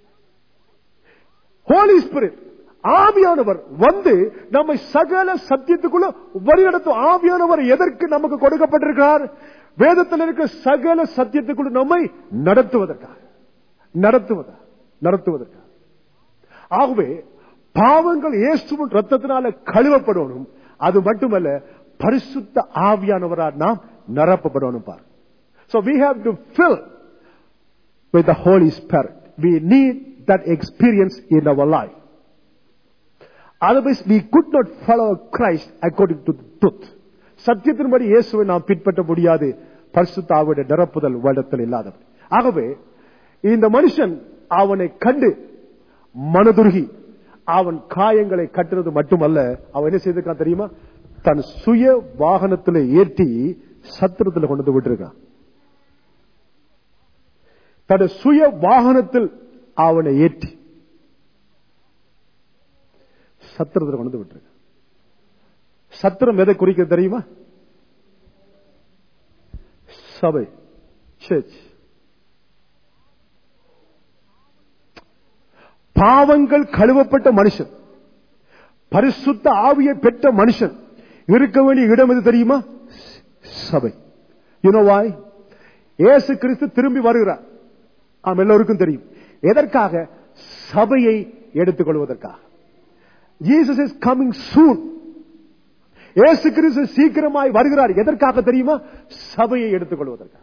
ஹோலி ஸ்பிரிட் ஆவியானவர் வந்து நம்மை சகல சத்தியத்துக்குள்ள வழிநடத்தும் ஆவியானவர் எதற்கு நமக்கு கொடுக்கப்பட்டிருக்கிறார் வேதத்தில் இருக்க சகல சத்தியத்துக்குள்ள நம்மை நடத்துவதற்காக நடத்துவதா நடத்துவதற்காக ஆகவே பாவங்கள் இயேசுவின் ரத்தத்தினால கழுவப்படணும் அது மட்டுமல்ல பரிசுத்த ஆவியானவரால் நாம் நிரப்பப்படணும் பார் So we have to fill with the Holy Spirit. We need that experience in our life. Otherwise we could not follow Christ according to the truth. சத்தியத்தின்படி இயேசுவை நாம் பின்பற்ற முடியாது பரிசுத்த ஆவியுடைய நிரப்புதல் வருடத்தில் இல்லாதவர் ஆகவே இந்த மனுஷன் அவனை கண்டு மனதுருகி அவன் காயங்களை கட்டுறது மட்டுமல்ல அவன் என்ன செய்திருக்கான் தெரியுமா தன் சுய வாகனத்தில் ஏற்றி சத்திரத்தில் கொண்டு வந்து விட்டுருக்கான் தன் சுய வாகனத்தில் அவனை ஏற்றி சத்திரத்தில் கொண்டு வந்து விட்டுருக்கான் சத்திரம் எதை குறிக்க தெரியுமா சபை சர்ச் பாவங்கள் கழுவப்பட்ட மனுஷன் பரிசுத்த ஆவியை பெற்ற மனுஷன் இருக்க வேண்டிய இடம் எது தெரியுமா சபை யுனோவாய் இயேசு கிறிஸ்து திரும்பி வருகிறார் ஆம் எல்லோருக்கும் தெரியும் எதற்காக சபையை எடுத்துக்கொள்வதற்காக ஜீசஸ் இஸ் கமிங் சூன் இயேசு கிறிஸ்து சீக்கிரமாய் வருகிறார் எதற்காக தெரியுமா சபையை எடுத்துக்கொள்வதற்காக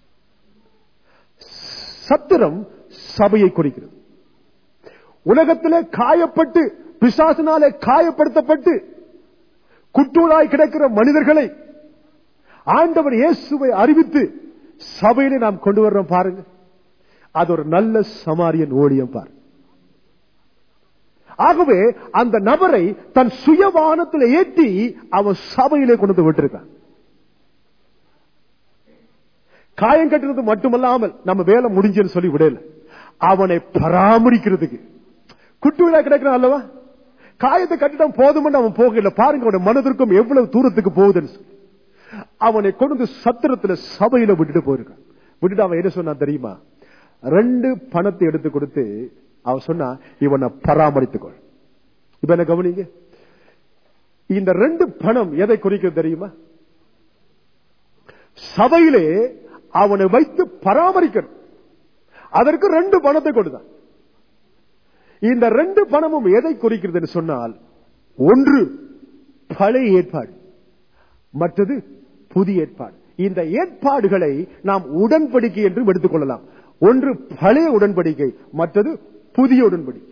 சத்திரம் சபையை குறிக்கிறது உலகத்திலே காயப்பட்டு பிசாசினாலே காயப்படுத்தப்பட்டு குற்றூளாய் கிடக்கிற மனிதர்களை ஆண்டவர் இயேசுவை அறிவித்து சபையிலே நாம் கொண்டு வர்றோம் பாருங்க அது ஒரு நல்ல சமாரியன் ஊழியம் பாருங்க ஆகவே அந்த நபரை தன் சுயவானத்தில் ஏற்றி அவன் சபையிலே கொண்டு வந்து விட்டிருக்கான் காயம் கட்டுறது மட்டுமல்லாமல் நம்ம வேலை முடிஞ்சுன்னு சொல்லி விடல அவனை பராமரிக்கிறதுக்கு குட்டுவிழா கிடக்கிறான் அல்லவா காயத்தை கட்டிடம் போதும்னு அவன் போகல பாருங்க அவன் மனதிற்கும் எவ்வளவு தூரத்துக்கு போகுதுன்னு சொல்லி. அவனை கொண்டு வந்து சத்திரத்துல சபையில விட்டுட்டு போயிருக்கான் விட்டுட்டு அவன் என்ன சொன்னான் தெரியுமா ரெண்டு பணத்தை எடுத்து கொடுத்து அவன் சொன்னா இவனை பராமரித்துக்கொள் இப்ப என்ன கவனிங்க இந்த ரெண்டு பணம் எதை குறிக்கிறது தெரியுமா சபையிலே அவனை வைத்து பராமரிக்கணும் அதற்கு ரெண்டு பணத்தை கொடுத்தான் இந்த ரெண்டு பணமும் எதை குறிக்கிறது சொன்னால் ஒன்று பழைய ஏற்பாடு மற்றது புதிய ஏற்பாடு இந்த ஏற்பாடுகளை நாம் உடன்படிக்கை என்று எடுத்துக் கொள்ளலாம் ஒன்று பழைய உடன்படிக்கை மற்றது புதிய உடன்படிக்கை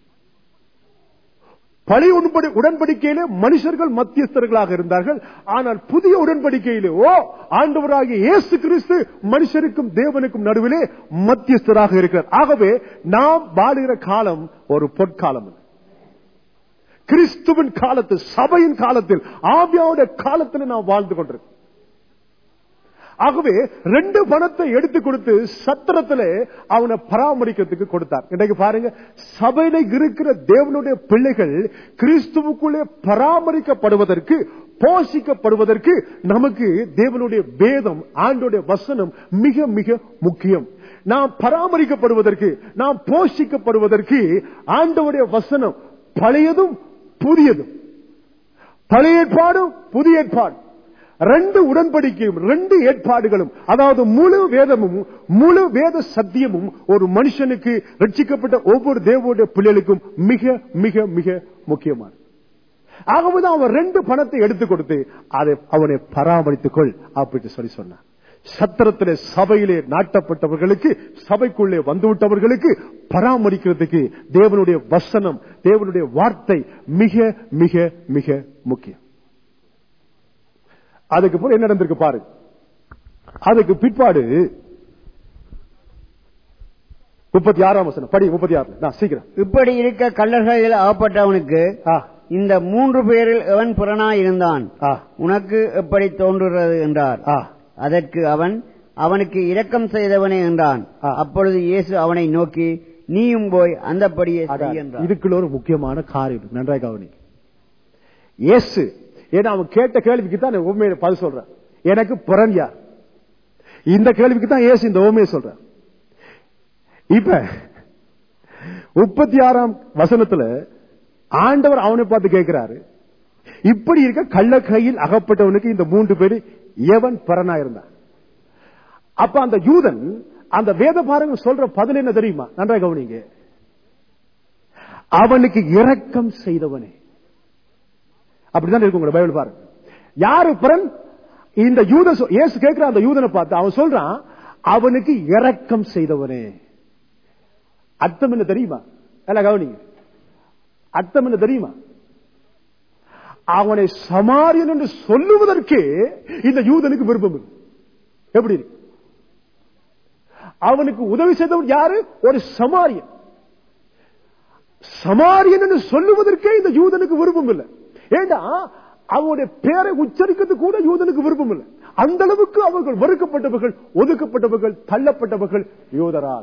பழைய உடன்படி- உடன்படிக்கையிலே மனுஷர்கள் மத்தியஸ்தர்களாக இருந்தார்கள் ஆனால் புதிய உடன்படிக்கையிலே ஓ ஆண்டவராகிய இயேசு கிறிஸ்து மனுஷருக்கும் தேவனுக்கும் நடுவிலே மத்தியஸ்தராக இருக்கிறார் ஆகவே நாம் வாழுகிற காலம் ஒரு பொற்காலம் கிறிஸ்துவின் காலத்தில் சபையின் காலத்தில் ஆவியாவுடைய காலத்தில் நாம் வாழ்ந்து கொண்டிருக்கோம் ஆகவே ரெண்டு பணத்தை எடுத்து கொடுத்து சத்திரத்திலே அவனை பராமரிக்கிறதுக்கு கொடுத்தார் இன்னைக்கு பாருங்க சபையில இருக்கிற தேவனுடைய பிள்ளைகள் கிறிஸ்துவுக்குள்ளே பராமரிக்கப்படுவதற்கு போஷிக்கப்படுவதற்கு நமக்கு தேவனுடைய வேதம் ஆண்டோடைய வசனம் மிக மிக முக்கியம் நாம் பராமரிக்கப்படுவதற்கு நாம் போஷிக்கப்படுவதற்கு ஆண்டவருடைய வசனம் பழையதும் புதியதும் பழைய ஏற்பாடும் புதிய ஏற்பாடு ரெண்டு உடன்படிக்கையும் ரெண்டு ஏற்பாடுகளும் அதாவது முழு வேதமும் முழு வேத சத்தியமும் ஒரு மனுஷனுக்கு ரட்சிக்கப்பட்ட ஒவ்வொரு தேவனுடைய பிள்ளைகளுக்கும் மிக மிக மிக முக்கியமானது ஆகவேதான் அவன் ரெண்டு பணத்தை எடுத்து கொடுத்து அதை அவனை பராமரித்துக் கொள் அப்படின்னு சொல்லி சொன்னான் சத்திரத்திலே சபையிலே நாட்டப்பட்டவர்களுக்கு சபைக்குள்ளே வந்துவிட்டவர்களுக்கு பராமரிக்கிறதுக்கு தேவனுடைய வசனம் தேவனுடைய வார்த்தை மிக மிக மிக முக்கியம் அதுக்கு பிறகு என்ன நடந்திருக்கு பாரு அதுக்கு பிற்பாடு முப்பத்தி ஆறாம் வசனம் படி முப்பத்தி ஆறு நான் சீக்கிரம் இப்படி இருக்க கள்ளர்களில் அகப்பட்டவனுக்கு ஆ, இந்த மூன்று பேரில் எவன் புறனாயிருந்தான் ஆ, உனக்கு எப்படி தோன்றுகிறது என்றார் ஆ. அதற்கு அவன் அவனுக்கு இரக்கம் செய்தவனே என்றான் ஆ. அப்பொழுது இயேசு அவனை நோக்கி நீயும் போய் அந்தப்படியே அதான், செய் என்றார் இதுக்குள்ள ஒரு முக்கியமான காரியம் நன்றாக கவனி இயேசு ஏன்னா அவன் கேட்ட கேள்விக்கு தான் நான் உண்மையை பதில் சொல்றேன் எனக்கு புறன் யார் இந்த கேள்விக்கு தான் இயேசு இந்த உண்மையை சொல்றேன் இப்ப முப்பத்தி ஆறாம் வசனத்துல ஆண்டவர் அவனை பார்த்து கேட்கிறாரு இப்படி இருக்க கள்ள கையில் அகப்பட்டவனுக்கு இந்த மூன்று பேரு எவன் பரனா இருந்தான் அப்ப அந்த யூதன் அந்த வேத பாருங்க சொல்ற பதில் என்ன தெரியுமா நன்றாக கவனிங்க அவனுக்கு இரக்கம் செய்தவனே அப்படிதான் இருக்கு உங்களோட பைபிள் பாருங்க யாரு பரன் இந்த யூத சொ- இயேசு கேட்கிற அந்த யூதனை பார்த்து அவன் சொல்றான் அவனுக்கு இரக்கம் செய்தவனே அர்த்தம் என்ன தெரியுமா எல்லாம் கவனிங்க அர்த்தம் என்ன தெரியுமா அவனை சமாரியன் என்று சொல்லுவதற்கே இந்த யூதனுக்கு விருப்பம் இருக்கு. எப்படி இருக்கு அவனுக்கு உதவி செய்தவன் யாரு ஒரு சமாரியன் சமாரியன் என்று சொல்லுவதற்கே இந்த யூதனுக்கு விருப்பம் இல்லை ஏண்டா அவனுடைய பேரை உச்சரிக்கிறது கூட யூதனுக்கு விருப்பம் இல்லை அந்த அளவுக்கு அவர்கள் வெறுக்கப்பட்டவர்கள் ஒதுக்கப்பட்டவர்கள் தள்ளப்பட்டவர்கள் யூதரால்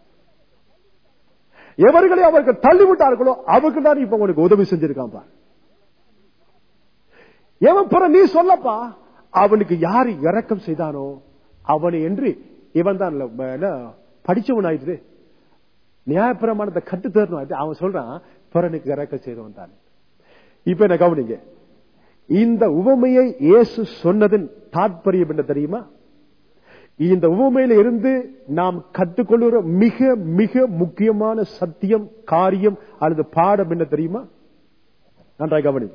எவர்களை அவர்கள் தள்ளிவிட்டார்களோ அவர்கள் தான் இப்ப உனக்கு உதவி செஞ்சிருக்கான் பார் எவன் பிற நீ சொல்லப்பா அவனுக்கு யாரு இரக்கம் செய்தானோ அவனை என்று இவன் தான் படிச்சவன் ஆயிடுது நியாயப்பிரமாணத்தை கட்டு தேரணும் ஆயிடுது. அவன் சொல்றான் பிறனுக்கு இறக்கம் செய்தவன் தான் இப்ப என்ன கவனிங்க இந்த உவமையை இயேசு சொன்னதன் தாற்பயம் என்ன தெரியுமா இந்த உவமையில இருந்து நாம் கற்றுக்கொள்கிற மிக மிக முக்கியமான சத்தியம் காரியம் அல்லது பாடம் என்ன தெரியுமா நன்றாய் கவனி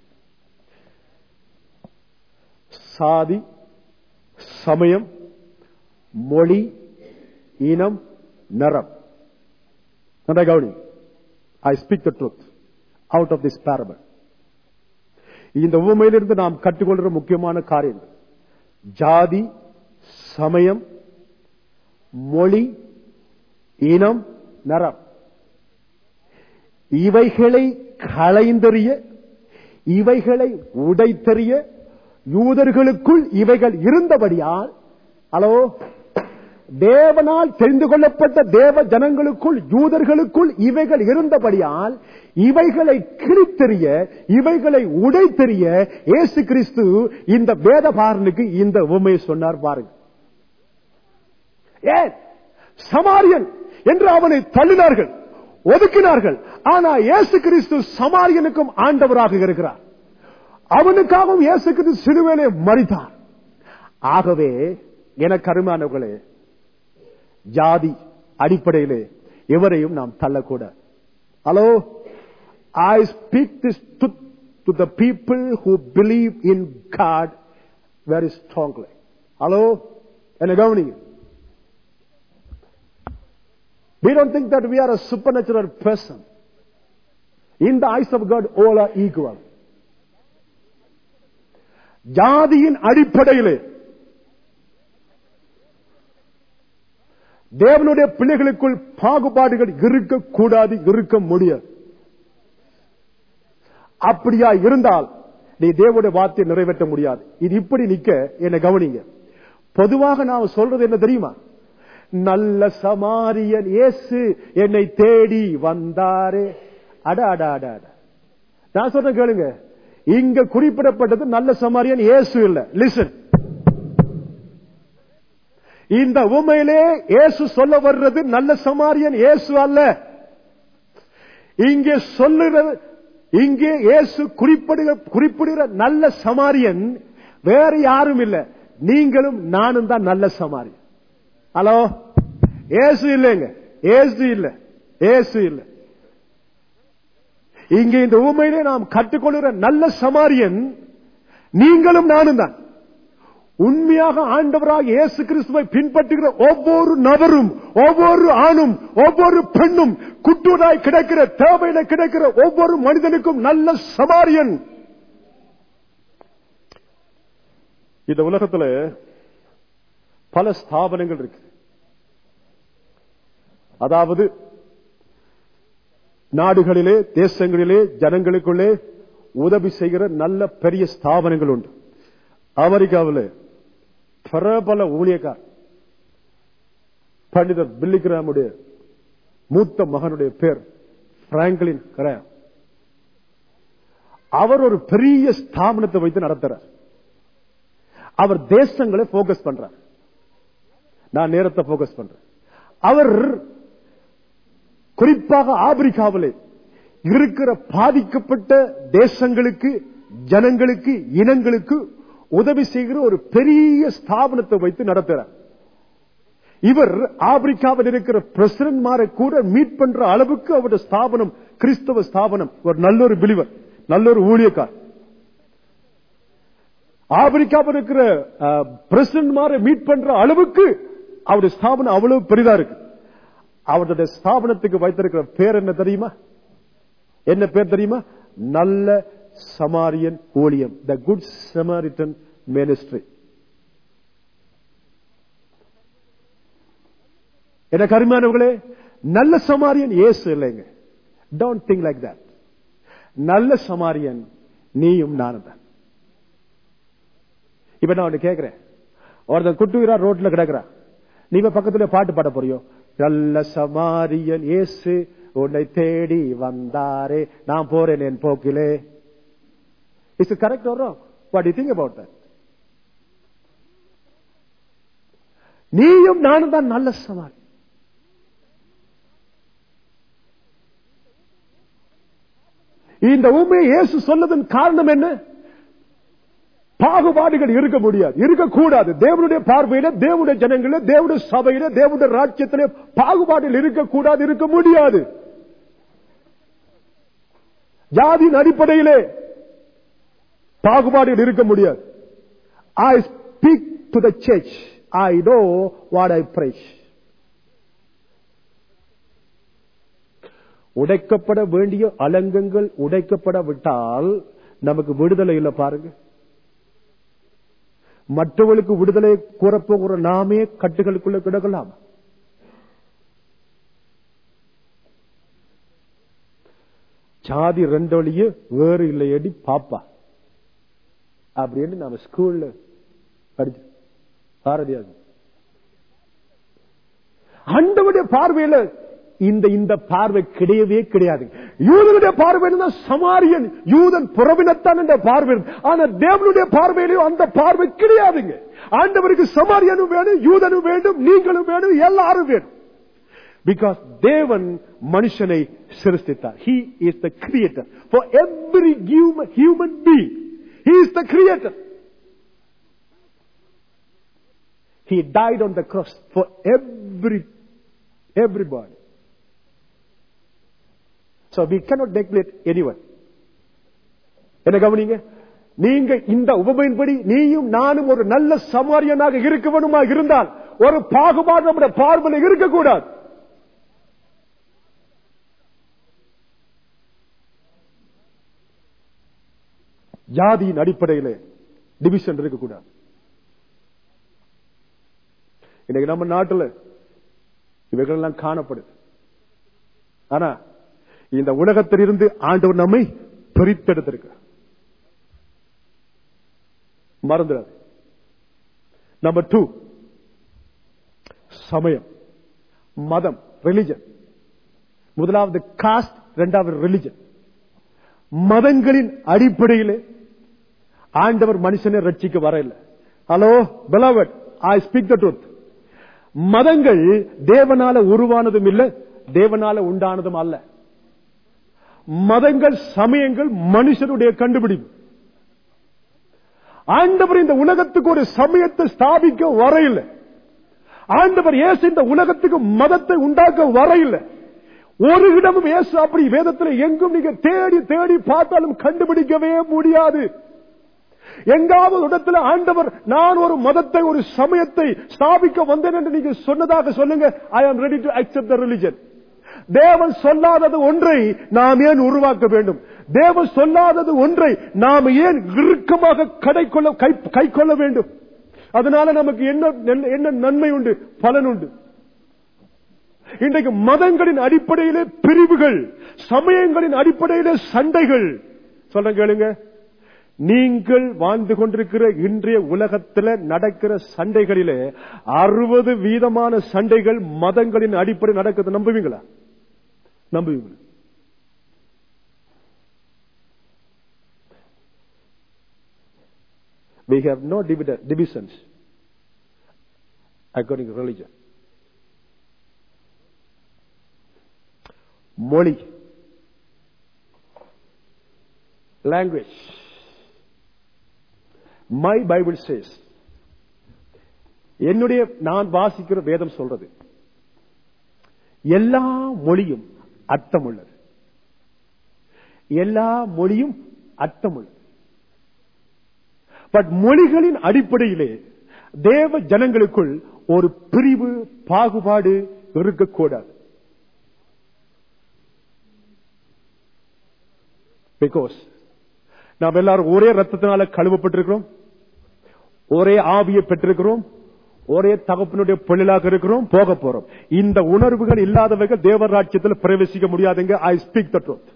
சாதி சமயம் மொழி இனம் நிறம் நன்றாய் கவனி I speak the truth out of this parable இந்த உவமையிலிருந்து நாம் கற்றுக்கொள்கிற முக்கியமான காரியம் ஜாதி சமயம் மொழி இனம் நரம் இவைகளை களைந்தறிய இவைகளை உடைத்தறிய யூதர்களுக்குள் இவைகள் இருந்தபடியால் ஹலோ தேவனால் தெரிந்து கொள்ளப்பட்ட தேவ ஜனங்களுக்குள் யூதர்களுக்குள் இவைகள் இருந்தபடியால் இவைகளை கிழித்தெறிய இவைகளை உடைத்தெறிய இயேசு கிறிஸ்து இந்த வேதபாரனுக்கு இந்த உண்மையை சொன்னார் பாருங்க ஏன் சமாரியன் என்று அவனை தள்ளினார்கள் ஒதுக்கினார்கள் ஆனா இயேசு கிறிஸ்து சமாரியனுக்கும் ஆண்டவராக இருக்கிறார் அவனுக்காகவும் இயேசு கிறிஸ்து சிலுவையிலே மறித்தார் ஆகவே எனக்கு அருமானவர்களே ஜாதி அடிப்படையிலே எவரையும் நாம் தள்ளக்கூடாது hello I speak this to the people who believe in God very strongly hello என்ன கவனிங்க We don't think that we are a supernatural person. In the eyes of God, all are equal. ஜாதியின் அடிப்படையிலே தேவனுடைய பிள்ளைகளுக்குள் பாகுபாடுகள் இருக்கக்கூடாது இருக்க முடியாது அப்படியா இருந்தால் நீ தேவனுடைய வார்த்தையை நிறைவேற்ற முடியாது இது இப்படி நிக்க என்ன கவனிங்க பொதுவாக நான் சொல்றது என்ன தெரியுமா நல்ல சமாரியன் இயேசு என்னை தேடி வந்தாரே அட அட அட அட நான் சொல்றேன் கேளுங்க இங்க குறிப்பிடப்பட்டது நல்ல சமாரியன் இயேசு இல்ல லிசன் இந்த உண்மையிலே இயேசு சொல்ல வர்றது நல்ல சமாரியன் இயேசு அல்ல இங்கே சொல்லுறது இங்கே இயேசு குறிப்பிடுகிற குறிப்பிடுகிற நல்ல சமாரியன் வேற யாரும் இல்ல நீங்களும் நானும் தான் நல்ல சமாரியன் ஹலோ ஏசு இல்லைங்க ஏசு இல்ல ஏசு இல்ல இங்க இந்த ஊமையிலே நாம் கற்றுக்கொள்கிற நல்ல சமாரியன் நீங்களும் நானும் தான் உண்மையாக ஆண்டவராக இயேசு கிறிஸ்துவை பின்பற்றுகிற ஒவ்வொரு நபரும் ஒவ்வொரு ஆணும் ஒவ்வொரு பெண்ணும் குட்டூராய் கிடக்கிற தேவையில கிடக்கிற ஒவ்வொரு மனிதனுக்கும் நல்ல சமாரியன் இந்த உலகத்துல பல ஸ்தாபனங்கள் இருக்கு அதாவது நாடுகளிலே தேசங்களிலே ஜனங்களுக்குள்ளே உதவி செய்கிற நல்ல பெரிய ஸ்தாபனங்கள் உண்டு அமெரிக்காவில் பிரபல ஊழியக்கார் பண்டிதர் பில்லிகிராமுடைய மூத்த மகனுடைய பேர் பிராங்கலின் கரையா அவர் ஒரு பெரிய ஸ்தாபனத்தை வைத்து நடத்துறார் அவர் தேசங்களை போக்கஸ் பண்றார் நான் நேரத்தை போக்கஸ் பண்றேன் அவர் குறிப்பாக ஆப்பிரிக்காவிலே இருக்கிற பாதிக்கப்பட்ட தேசங்களுக்கு ஜனங்களுக்கு இனங்களுக்கு உதவி செய்கிற ஒரு பெரிய ஸ்தாபனத்தை வைத்து நடத்துறார் இவர் ஆப்பிரிக்காவில் இருக்கிற பிரசிடன்ட் மாரை கூட மீட் பண்ற அளவுக்கு அவருடைய ஸ்தாபனம் கிறிஸ்தவ ஸ்தாபனம் ஒரு நல்ல ஒரு பிலிவர் நல்ல ஒரு ஊழியக்கார் ஆப்பிரிக்காவில் இருக்கிற பிரசிடன்ட் மாரை மீட் பண்ற அளவுக்கு அவருடைய ஸ்தாபனம் அவ்வளவு பெரிதா இருக்கு அவருடைய ஸ்தாபனத்துக்கு வைத்திருக்கிற பேர் என்ன தெரியுமா என்ன பேர் தெரியுமா நல்ல சமாரியன் ஊழியம் த குட் சமாரிட்டன் மினிஸ்ட்ரி எனக்கு அருமையானவர்களே நல்ல சமாரியன் ஏசு இல்லைங்க டோன்ட் திங்க் லைக் தட் நல்ல சமாரியன் நீயும் நானும் தான் இப்ப நான் ஒண்ணு கேட்கிறேன் ஒருத்தன் குட்டுகிறா ரோட்ல கிடக்குறான் நீங்க பக்கத்துல பாட்டு பாட போறியோ நல்ல சமாரியன் ஏசு உன்னை தேடி வந்தாரே நான் போறேன் என் போக்கிலே இஸ் கரெக்ட் வரும் what you think about that நீயும் நானும் தான் நல்ல சமாரி இந்த உண்மையை இயேசு சொன்னதன் காரணம் என்ன பாகுபாடுகள் இருக்க முடியாது இருக்கக்கூடாது தேவனுடைய பார்வையில தேவனுடைய ஜனங்கள தேவனுடைய சபையில தேவனுடைய ராஜ்யத்திலே பாகுபாடுகள் இருக்கக்கூடாது இருக்க முடியாது ஜாதியின் அடிப்படையிலே பாகுபாடுகள் இருக்க முடியாது I speak to the church I know what I praise உடைக்கப்பட வேண்டிய அலங்கங்கள் உடைக்கப்பட விட்டால் நமக்கு விடுதலை இல்லை பாருங்க மற்றவர்களுக்கு விடுதலை கூறப்போகிற நாமே கட்டுகளுக்குள்ள கிடக்கலாம் சாதி ரெண்டு வழியே வேறு இல்லையடி பாப்பா அப்படின்னு நாம ஸ்கூல்ல படிச்சு பாரதியார் ஆண்டவருடைய பார்வையில இந்த இந்த பார்வை கிடையவே கிடையாது யூதனுடைய பார்வையில் தான் சமாரியன் யூதன் புறவினத்தான் என்ற பார்வை ஆனா தேவனுடைய பார்வையிலும் அந்த பார்வை கிடையாதுங்க ஆண்டவருக்கு சமாரியனும் வேணும் யூதனும் வேண்டும் நீங்களும் வேணும் எல்லாரும் வேணும் பிகாஸ் தேவன் மனுஷனை சிருஷ்டித்தார் he is the creator for every human being he is the creator He died on the cross for every everybody. So we cannot neglect anyone. என்ன கவனிங்க நீங்க இந்த உபமையின்படி நீயும் நானும் ஒரு நல்ல சமாரியனாக இருக்க வேணுமா இருந்தால் ஒரு பாகுபாடு நம்முடைய பார்வையில் இருக்கக்கூடாது ஜாதியின் அடிப்படையில் டிவிஷன் இருக்கக்கூடாது இன்னைக்கு நம்ம நாட்டுல இவைகள் எல்லாம் காணப்படுது ஆனா இந்த உலகத்திலிருந்து ஆண்டவர் நம்மை பிரித்தெடுத்திருக்க மறந்துடாது நம்பர் டூ சமயம் மதம் ரிலிஜன் முதலாவது காஸ்ட் இரண்டாவது ரிலிஜன் மதங்களின் அடிப்படையிலே ஆண்டவர் மனுஷனை ரட்சிக்க வரல hello beloved I speak the truth மதங்கள் தேவனால உருவானதும் இல்ல தேவனால உண்டானதும் அல்ல மதங்கள் சமயங்கள் மனுஷனுடைய கண்டுபிடிப்பு ஆண்டவர் இந்த உலகத்துக்கு ஒரு சமயத்தை ஸ்தாபிக்க வரையில்லை ஆண்டவர் இயேசு இந்த உலகத்துக்கு மதத்தை உண்டாக்க வரையில்லை ஒரு இடமும் இயேசு அப்படி வேதத்தில் எங்கும் நீங்க தேடி தேடி பார்த்தாலும் கண்டுபிடிக்கவே முடியாது எங்காவது இடத்துல ஆண்டவர் நான் ஒரு மதத்தை ஒரு சமயத்தை ஸ்தாபிக்க வந்தேன் என்று நீங்க சொன்னதாக சொல்லுங்க I am ready to accept the religion தேவன் சொல்லாதது ஒன்றை நாம் ஏன் உருவாக்க வேண்டும் தேவன் சொல்லாதது ஒன்றை நாம் ஏன் இறுக்கமாக கடை கொள்ள கை கொள்ள வேண்டும் அதனால நமக்கு என்ன என்ன நன்மை உண்டு பலன் உண்டு இன்றைக்கு மதங்களின் அடிப்படையிலே பிரிவுகள் சமயங்களின் அடிப்படையிலே சண்டைகள் சொல்ற கேளுங்க நீங்கள் வாழ்ந்து கொண்டிருக்கிற இன்றைய உலகத்தில் நடக்கிற சண்டைகளிலே அறுபது வீதமான சண்டைகள் மதங்களின் அடிப்படை நடக்கிறது நம்புவீங்களா நம்புவீங்களா We have no divisions according to religion. மொழி லாங்குவேஜ் மை பைபிள் சேஸ் என்னுடைய நான் வாசிக்கிற வேதம் சொல்றது எல்லா மொழியும் அர்த்தம் உள்ளது எல்லா மொழியும் அர்த்தம் உள்ளது பட் மொழிகளின் அடிப்படையிலே தேவ ஜனங்களுக்குள் ஒரு பிரிவு பாகுபாடு இருக்கக்கூடாது பிகாஸ் நாம் எல்லாரும் ஒரே ரத்தத்தினால கழுவப்பட்டிருக்கிறோம் ஒரே ஆவியை பெற்றிருக்கிறோம் ஒரே தகப்பனுடைய பிள்ளைகளாக இருக்கிறோம் போக போறோம் இந்த உணர்வுகள் இல்லாதவங்க தேவராட்சியத்தில் பிரவேசிக்க முடியாதுங்க ஐ ஸ்பீக் த ட்ரூத்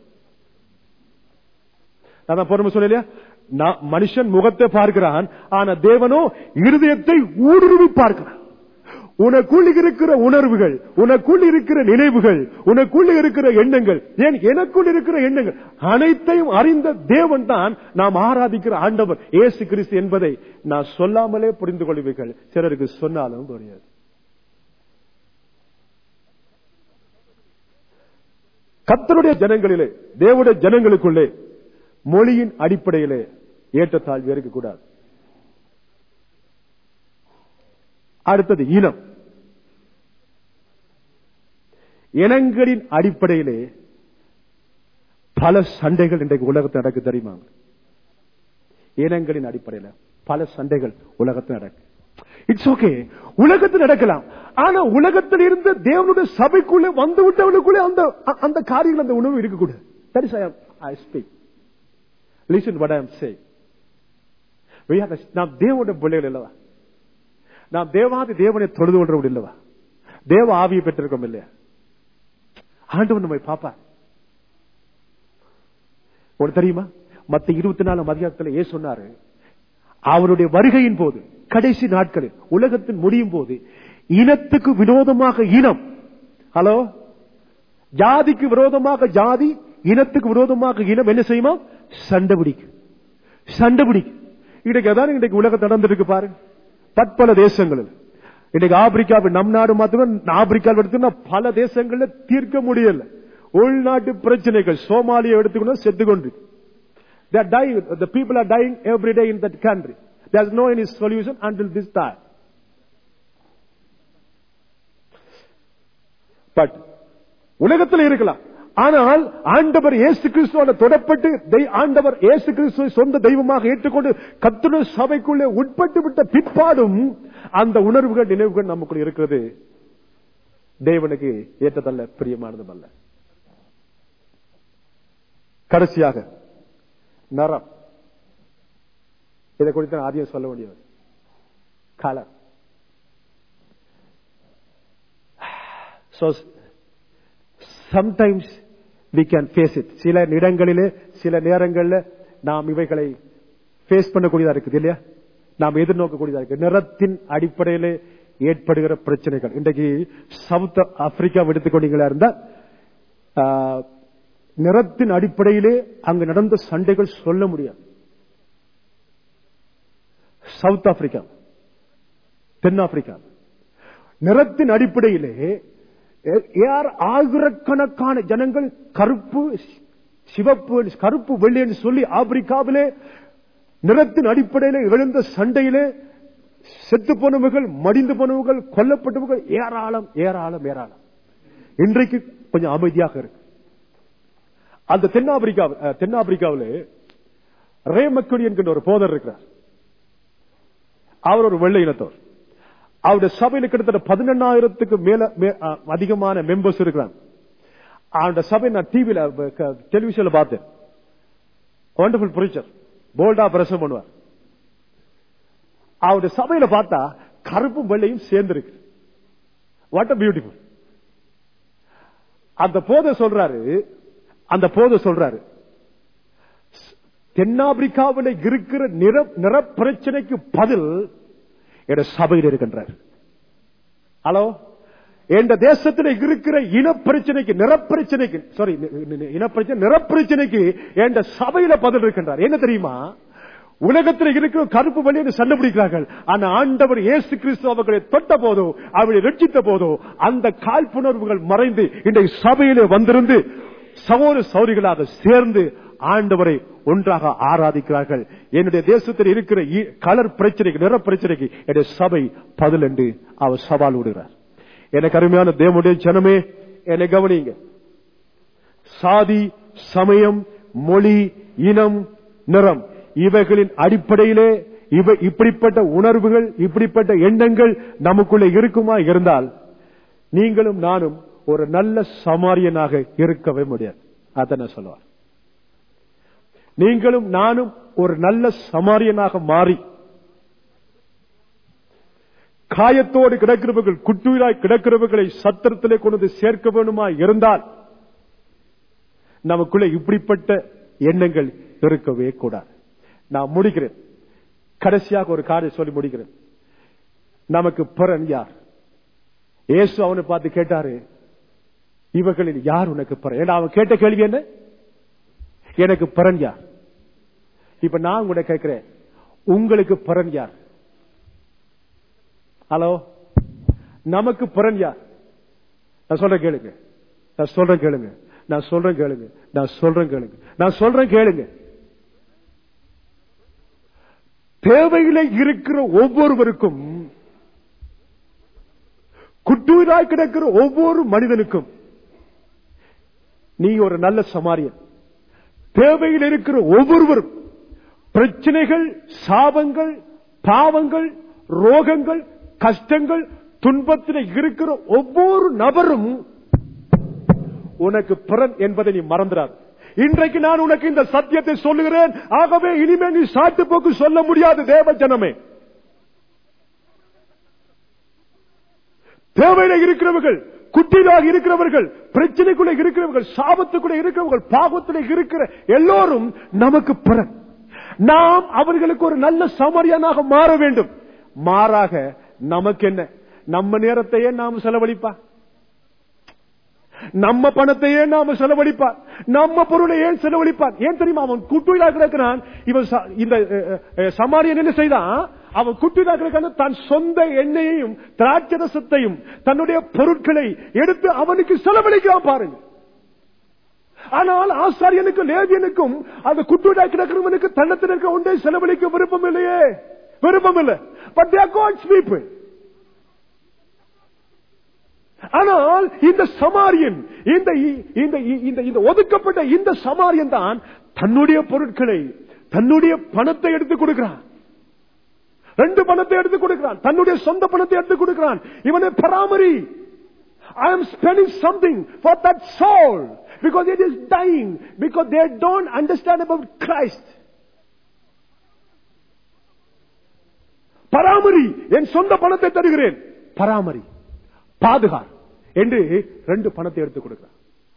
நான் பொறுமை சொல்லலையா மனுஷன் முகத்தை பார்க்கிறான் ஆனா தேவனோ இருதயத்தை ஊடுருவி பார்க்கிறான் உனக்குள் இருக்கிற உணர்வுகள் உனக்குள் இருக்கிற நினைவுகள் உனக்குள் இருக்கிற எண்ணங்கள் ஏன் எனக்குள் இருக்கிற எண்ணங்கள் அனைத்தையும் அறிந்த தேவன் தான் நாம் ஆராதிக்கிற ஆண்டவர் ஏசு கிறிஸ்து என்பதை நான் சொல்லாமலே புரிந்து கொள்வீர்கள் சிலருக்கு சொன்னாலும் புரியாது கத்தருடைய ஜனங்களிலே தேவனுடைய ஜனங்களுக்குள்ளே மொழியின் அடிப்படையிலே ஏற்றத்தாழ்வு இருக்கக்கூடாது அடுத்தது இனம் இனங்களின் அடிப்படையிலே பல சண்டைகள் இன்றைக்கு உலகத்தில் நடக்கு தெரியுமா இனங்களின் அடிப்படையில் பல சண்டைகள் உலகத்தில் நடக்கு இட்ஸ் ஓகே உலகத்தில் நடக்கலாம் ஆனா உலகத்தில் இருந்து தேவனுடைய சபைக்குள்ளே வந்து விட்டவனுக்குள்ளே அந்த அந்த காரியங்கள் அந்த உணவு இருக்கக்கூடாது That is I am I speak. Listen what I am saying. We have a- நாம் தேவனுடைய பிள்ளைகள் இல்லவா நாம் தேவாதி தேவனை தொழுது கொள்றவர்கள் இல்லவா தேவ ஆவியை பெற்றிருக்கோம் இல்லையா ஆண்டவன் நம்மை பாப்பா உனக்கு தெரியுமா மத்த இருபத்தி நாலு மதியத்தில் ஏன் சொன்னாரு அவருடைய வருகையின் போது கடைசி நாட்களில் உலகத்தின் முடியும் போது இனத்துக்கு விரோதமாக இனம் ஹலோ ஜாதிக்கு விரோதமாக ஜாதி இனத்துக்கு விரோதமாக இனம் என்ன செய்யுமா சண்டை பிடிக்கும் சண்டை பிடிக்கும் இன்னைக்கு அதான் இன்னைக்கு உலகம் நடந்திருக்கு பாருங்க பற்பல தேசங்களில் இன்னைக்கு ஆப்பிரிக்காவில் நம் நாடு மாத்திரம் ஆப்பிரிக்காவில் எடுத்துன்னா பல தேசங்கள்ல தீர்க்க முடியல உள்நாட்டு பிரச்சனைகள் சோமாலியா எடுத்துக்கணும் செத்து கொண்டு They are dying. The people are dying every day in that country. There's no any solution until this time. But உலகத்தில் இருக்கலாம் ஆனால் ஆண்டவர் இயேசு கிறிஸ்துவோட தொடப்பட்டு தெய்- ஆண்டவர் இயேசு கிறிஸ்துவை சொந்த தெய்வமாக ஏற்றுக்கொண்டு கத்துண சபைக்குள்ளே உட்பட்டு விட்ட பிற்பாடும் அந்த உணர்வுகள் நினைவுகள் நமக்குள் இருக்கிறது தேவனுக்கு ஏற்றதல்ல பிரியமானதும் அல்ல கடைசியாக நரம் இதை குறித்து நான் ஆதியம் சொல்ல முடியாது colour So, sometimes we can face it. சில இடங்களிலே சில நேரங்களில் நாம் இவைகளை ஃபேஸ் பண்ணக்கூடியதா இருக்குது இல்லையா நாம் எதிர்நோக்கக்கூடியதா இருக்கு நிறத்தின் அடிப்படையிலே ஏற்படுகிற பிரச்சனைகள் இன்றைக்கு சவுத் ஆப்பிரிக்கா எடுத்துக்கொண்டீங்களா இருந்தா ஆஹ், நிறத்தின் அடிப்படையிலே அங்கு நடந்த சண்டைகள் சொல்ல முடியாது சவுத் ஆப்பிரிக்கா தென்னாப்பிரிக்கா நிறத்தின் அடிப்படையிலே ஏ- யார் ஆயிரக்கணக்கான ஜனங்கள் கருப்பு சிவப்பு கருப்பு வெள்ளை என்று சொல்லி ஆப்பிரிக்காவிலே நிறத்தின் அடிப்படையிலே எழுந்த சண்டையிலே செத்து போனவர்கள் மடிந்து போனவர்கள் கொல்லப்பட்டவர்கள் ஏராளம் ஏராளம் ஏராளம் இன்றைக்கு கொஞ்சம் அமைதியாக இருக்கு அந்த தென்னாப்பிரிக்கா அஹ், தென்னாப்பிரிக்காவிலே ரே மக்கடி என்கின்ற ஒரு போதர் இருக்கிறார் அவர் ஒரு வெள்ளை இனத்தவர் அவருடைய சபையில கிட்டத்தட்ட பதினெண்ணாயிரத்துக்கு மேல மே- அ, அதிகமான மெம்பர்ஸ் இருக்கிறாங்க அவருடைய சபை நான் டிவியில டெலிவிஷன்ல பார்த்தேன் வண்டர்ஃபுல் பிரீச்சர் போல்டா பிரசம் பண்ணுவார் அவருடைய சபையில பார்த்தா கருப்பும் வெள்ளையும் சேர்ந்திருக்கு வாட் அ பியூட்டிஃபுல் அந்த போத சொல்றாரு அந்த போத சொல்றாரு தென்னாப்பிரிக்காவில் இருக்கிற நிற நிற பிரச்சனைக்கு பதில் என்ற சபையில் இருக்கின்றார் ஹலோ என்ற தேசத்தில் இருக்கிற இன பிரச்சனைக்கு நிற பிரச்சனைக்கு சாரி இன பிரச்சனை நிற பிரச்சனைக்கு என்ற சபையில பதில் இருக்கின்றார் என்ன தெரியுமா உலகத்தில் இருக்கிற கருப்பு வழி என்று சண்டை பிடிக்கிறார்கள் ஆனா ஆண்டவர் இயேசு கிறிஸ்து அவர்களை தொட்ட போதோ அவளை ரட்சித்த போதோ அந்த காழ்ப்புணர்வுகள் மறைந்து இன்றைக்கு சபையிலே வந்திருந்து சகோதர சௌரிகளாக சேர்ந்து ஆண்டவரை ஒன்றாக ஆராதிக்கிறார்கள் என்னுடைய தேசத்தில் இருக்கிற இ- கலர் பிரச்சனைக்கு நிற பிரச்சனைக்கு என்னுடைய சபை பதில் என்று அவர் சவால் விடுகிறார் எனக்கு அருமையான தேவனுடைய ஜனமே என்னை கவனிங்க சாதி சமயம் மொழி இனம் நிறம் இவைகளின் அடிப்படையிலே இவை இப்படிப்பட்ட உணர்வுகள் இப்படிப்பட்ட எண்ணங்கள் நமக்குள்ளே இருக்குமா இருந்தால் நீங்களும் நானும் ஒரு நல்ல சமாரியனாக இருக்கவே முடியாது அதை நான் சொல்லுவார் நீங்களும் நானும் ஒரு நல்ல சமாரியனாக மாறி காயத்தோடு கிடக்கிறவர்கள் குட்டுயிராய் கிடக்கிறவர்களை சத்திரத்திலே கொண்டு வந்து சேர்க்க வேணுமா இருந்தால் நமக்குள்ள இப்படிப்பட்ட எண்ணங்கள் இருக்கவே கூடாது நான் முடிக்கிறேன் கடைசியாக ஒரு காரியம் சொல்லி முடிக்கிறேன் நமக்கு பிறன் யார் இயேசு அவனை பார்த்து கேட்டாரு இவர்களில் யார் உனக்கு பிறன் ஏன்னா அவன் கேட்ட கேள்வி என்ன எனக்கு பிறன் யார் இப்ப நான் உங்களை கேட்கிறேன் உங்களுக்கு பிறன் யார் ஹலோ நமக்கு பிறன் யார் நான் சொல்றேன் கேளுங்க நான் சொல்றேன் கேளுங்க நான் சொல்றேன் கேளுங்க நான் சொல்றேன் கேளுங்க நான் சொல்றேன் கேளுங்க தேவையில இருக்கிற ஒவ்வொருவருக்கும் குட்டூராய் கிடக்கிற ஒவ்வொரு மனிதனுக்கும் நீ ஒரு நல்ல சமாரியன் தேவையில் இருக்கிற ஒவ்வொருவரும் பிரச்சனைகள் சாபங்கள் பாவங்கள் ரோகங்கள் கஷ்டங்கள் துன்பத்தில் இருக்கிற ஒவ்வொரு நபரும் உனக்கு பிறன் என்பதை நீ மறந்துடாது இன்றைக்கு நான் உனக்கு இந்த சத்தியத்தை சொல்லுகிறேன் ஆகவே இனிமே நீ சாட்டு போக்கு சொல்ல முடியாது தேவ ஜனமே தேவையில இருக்கிறவர்கள் குட்டிலாக இருக்கிறவர்கள் பிரச்சனைக்குள்ள இருக்கிறவர்கள் சாபத்துக்குள்ள இருக்கிறவர்கள் பாவத்தில் இருக்கிற எல்லோரும் நமக்கு பிறன் நாம் அவர்களுக்கு ஒரு நல்ல சமரியானாக மாற வேண்டும் மாறாக நமக்கு என்ன நம்ம நேரத்தையே நாம் செலவழிப்பா நம்ம பணத்தையே நாம செலவழிப்பார் நம்ம பொருளை ஏன் செலவழிப்பார் ஏன் தெரியுமா அவன் குட்டுயிலாக கிடக்கிறான் இவன் ச- இந்த அஹ், அஹ், சமாரியன் என்ன செய்தான் அவன் குட்டுயிலாக கிடக்கிறான் தன் சொந்த எண்ணெயையும் திராட்சை ரசத்தையும் தன்னுடைய பொருட்களை எடுத்து அவனுக்கு செலவழிக்கிறான் பாருங்க ஆனால் ஆசாரியனுக்கும் லேவியனுக்கும் அந்த குட்டுயிலாக கிடக்கிறவனுக்கு தன்னத்தில் இருக்க ஒன்றை செலவழிக்க விருப்பம் இல்லையே விருப்பம் இல்லை பட் தேர் காட்ஸ் பீப்புள் ஆனால் இந்த சமாரியன் இந்த இந்த இந்த இந்த ஒதுக்கப்பட்ட இந்த சமாரியன் தான் தன்னுடைய பொருட்களை தன்னுடைய பணத்தை எடுத்து கொடுக்கிறான் ரெண்டு பணத்தை எடுத்து கொடுக்கிறான் தன்னுடைய சொந்த பணத்தை எடுத்து கொடுக்கிறான் இவனை பராமரி I am spending something for that soul because it is dying because they don't understand about Christ. பராமரி என் சொந்த பணத்தை தருகிறேன் பராமரி பாதுகார் என்று ரெண்டு பணத்தை எடுத்துக் கொடுக்கிறார்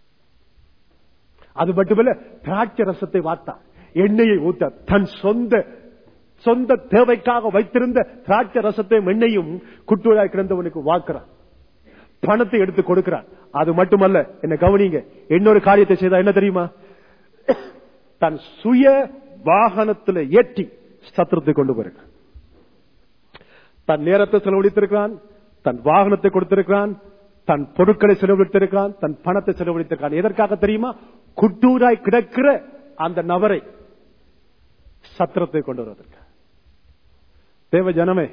அது மட்டுமல்ல திராட்சை ரசத்தை வார்த்தா எண்ணெயை ஊத்த தன் சொந்த சொந்த தேவைக்காக வைத்திருந்த திராட்சை ரசத்தையும் எண்ணெயும் குட்டுவராய் கிடந்தவனுக்கு வாக்குறான் பணத்தை எடுத்து கொடுக்கிறான் அது மட்டுமல்ல என்ன கவனிங்க இன்னொரு காரியத்தை செய்தா என்ன தெரியுமா தன் சுய வாகனத்தில் ஏற்றி சத்திரத்தை கொண்டு போயிருக்கான் தன் நேரத்தை செலவழித்திருக்கிறான் தன் வாகனத்தை கொடுத்திருக்கிறான் தன் பொருட்களை செலவழித்திருக்கிறான் தன் பணத்தை செலவழித்திருக்கான் எதற்காக தெரியுமா குட்டூராய் கிடக்கிற அந்த நபரை சத்திரத்தை கொண்டு வருவதற்கு தேவ ஜனமே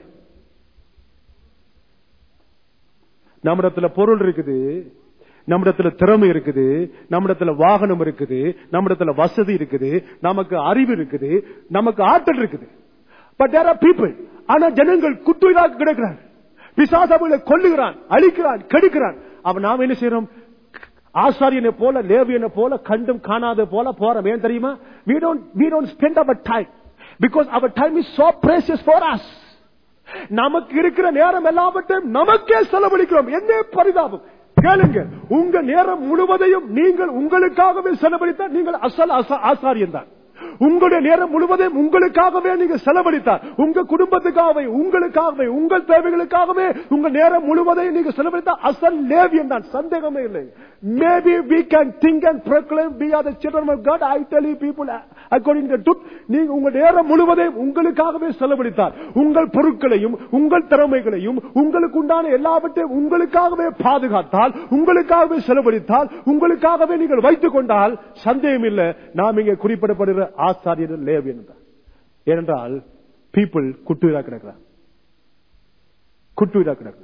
நம்மிடத்துல பொருள் இருக்குது நம்மிடத்துல திறமை இருக்குது நம்மிடத்துல வாகனம் இருக்குது நம்மிடத்துல வசதி இருக்குது நமக்கு அறிவு இருக்குது நமக்கு ஆற்றல் இருக்குது பட் தேர் ஆர் பீப்புள் ஆனா ஜனங்கள் குட்டுயிலாக கிடக்கிறார் பிசாசு அவர்களை கொல்லுகிறான் அழிக்கிறான் கெடுக்கிறான் அவன் நாம் என்ன செய்யறோம் ஆசாரியனை போல லேவியனை போல கண்டும் காணாத போல போறோம் ஏன் தெரியுமா we don't we don't spend our time because our time is so precious for us நமக்கு இருக்கிற நேரம் எல்லாவற்றையும் நமக்கே செலவழிக்கிறோம் என்ன பரிதாபம் கேளுங்க உங்க நேரம் முழுவதையும் நீங்கள் உங்களுக்காகவே செலவழித்தால் நீங்கள் அசல் அச- ஆசாரியன் தான் உங்களுடைய நேரம் முழுவதையும் உங்களுக்காகவே நீங்க செலவழித்தார் உங்க குடும்பத்துக்காகவே உங்களுக்காகவே உங்கள் தேவைகளுக்காகவே உங்க நேரம் முழுவதையும் நீங்க செலவழித்தால் அசல் லேவியன் தான் சந்தேகமே இல்லை maybe we can think and proclaim we are the children of God I tell you people according to truth நீங்க உங்க நேரம் முழுவதையும் உங்களுக்காகவே செலவழித்தார் உங்கள் பொருட்களையும் உங்கள் திறமைகளையும் உங்களுக்கு உண்டான எல்லாவற்றையும் உங்களுக்காகவே பாதுகாத்தால் உங்களுக்காகவே செலவழித்தால் உங்களுக்காகவே நீங்கள் வைத்துக் கொண்டால் சந்தேகம் இல்லை நாம் இங்கே குறிப்பிடப்படுகிற ஆசாரியர் லேவியன் தான் ஏனென்றால் பீப்புள் குட்டுயிரா கிடக்கிறார் குட்டுயிரா கிடக்கிறார்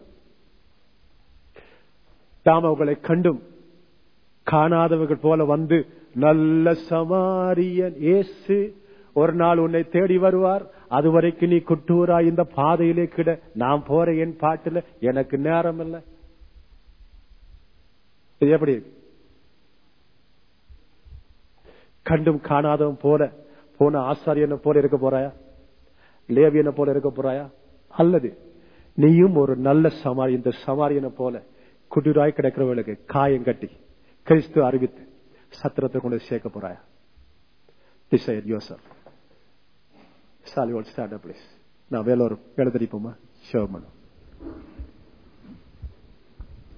தாம் அவர்களை கண்டும் காணாதவர்கள் போல வந்து நல்ல சமாரியன் இயேசு ஒரு நாள் உன்னை தேடி வருவார் அதுவரைக்கும் நீ குட்டூரா இந்த பாதையிலே கிட நான் போற என் பாட்டுல எனக்கு நேரம் இல்லை இது எப்படி கண்டும் காணாதவன் போல போன ஆசாரியனை போல இருக்க போறாயா லேவியனை போல இருக்க போறாயா அல்லது நீயும் ஒரு நல்ல சமாரி இந்த சமாரியனை போல குடிராய் கிடக்கிறவர்களுக்கு காயம் கட்டி கிறிஸ்து அறிவித்து சத்திரத்தை கொண்டு சேர்க்க போறாயா டிசைட் யோசப் சாலிவோல் ஸ்டாண்ட் அப் பிளீஸ் நான் வேலோரும் எழுதடிப்போமா ஷோ பண்ணும்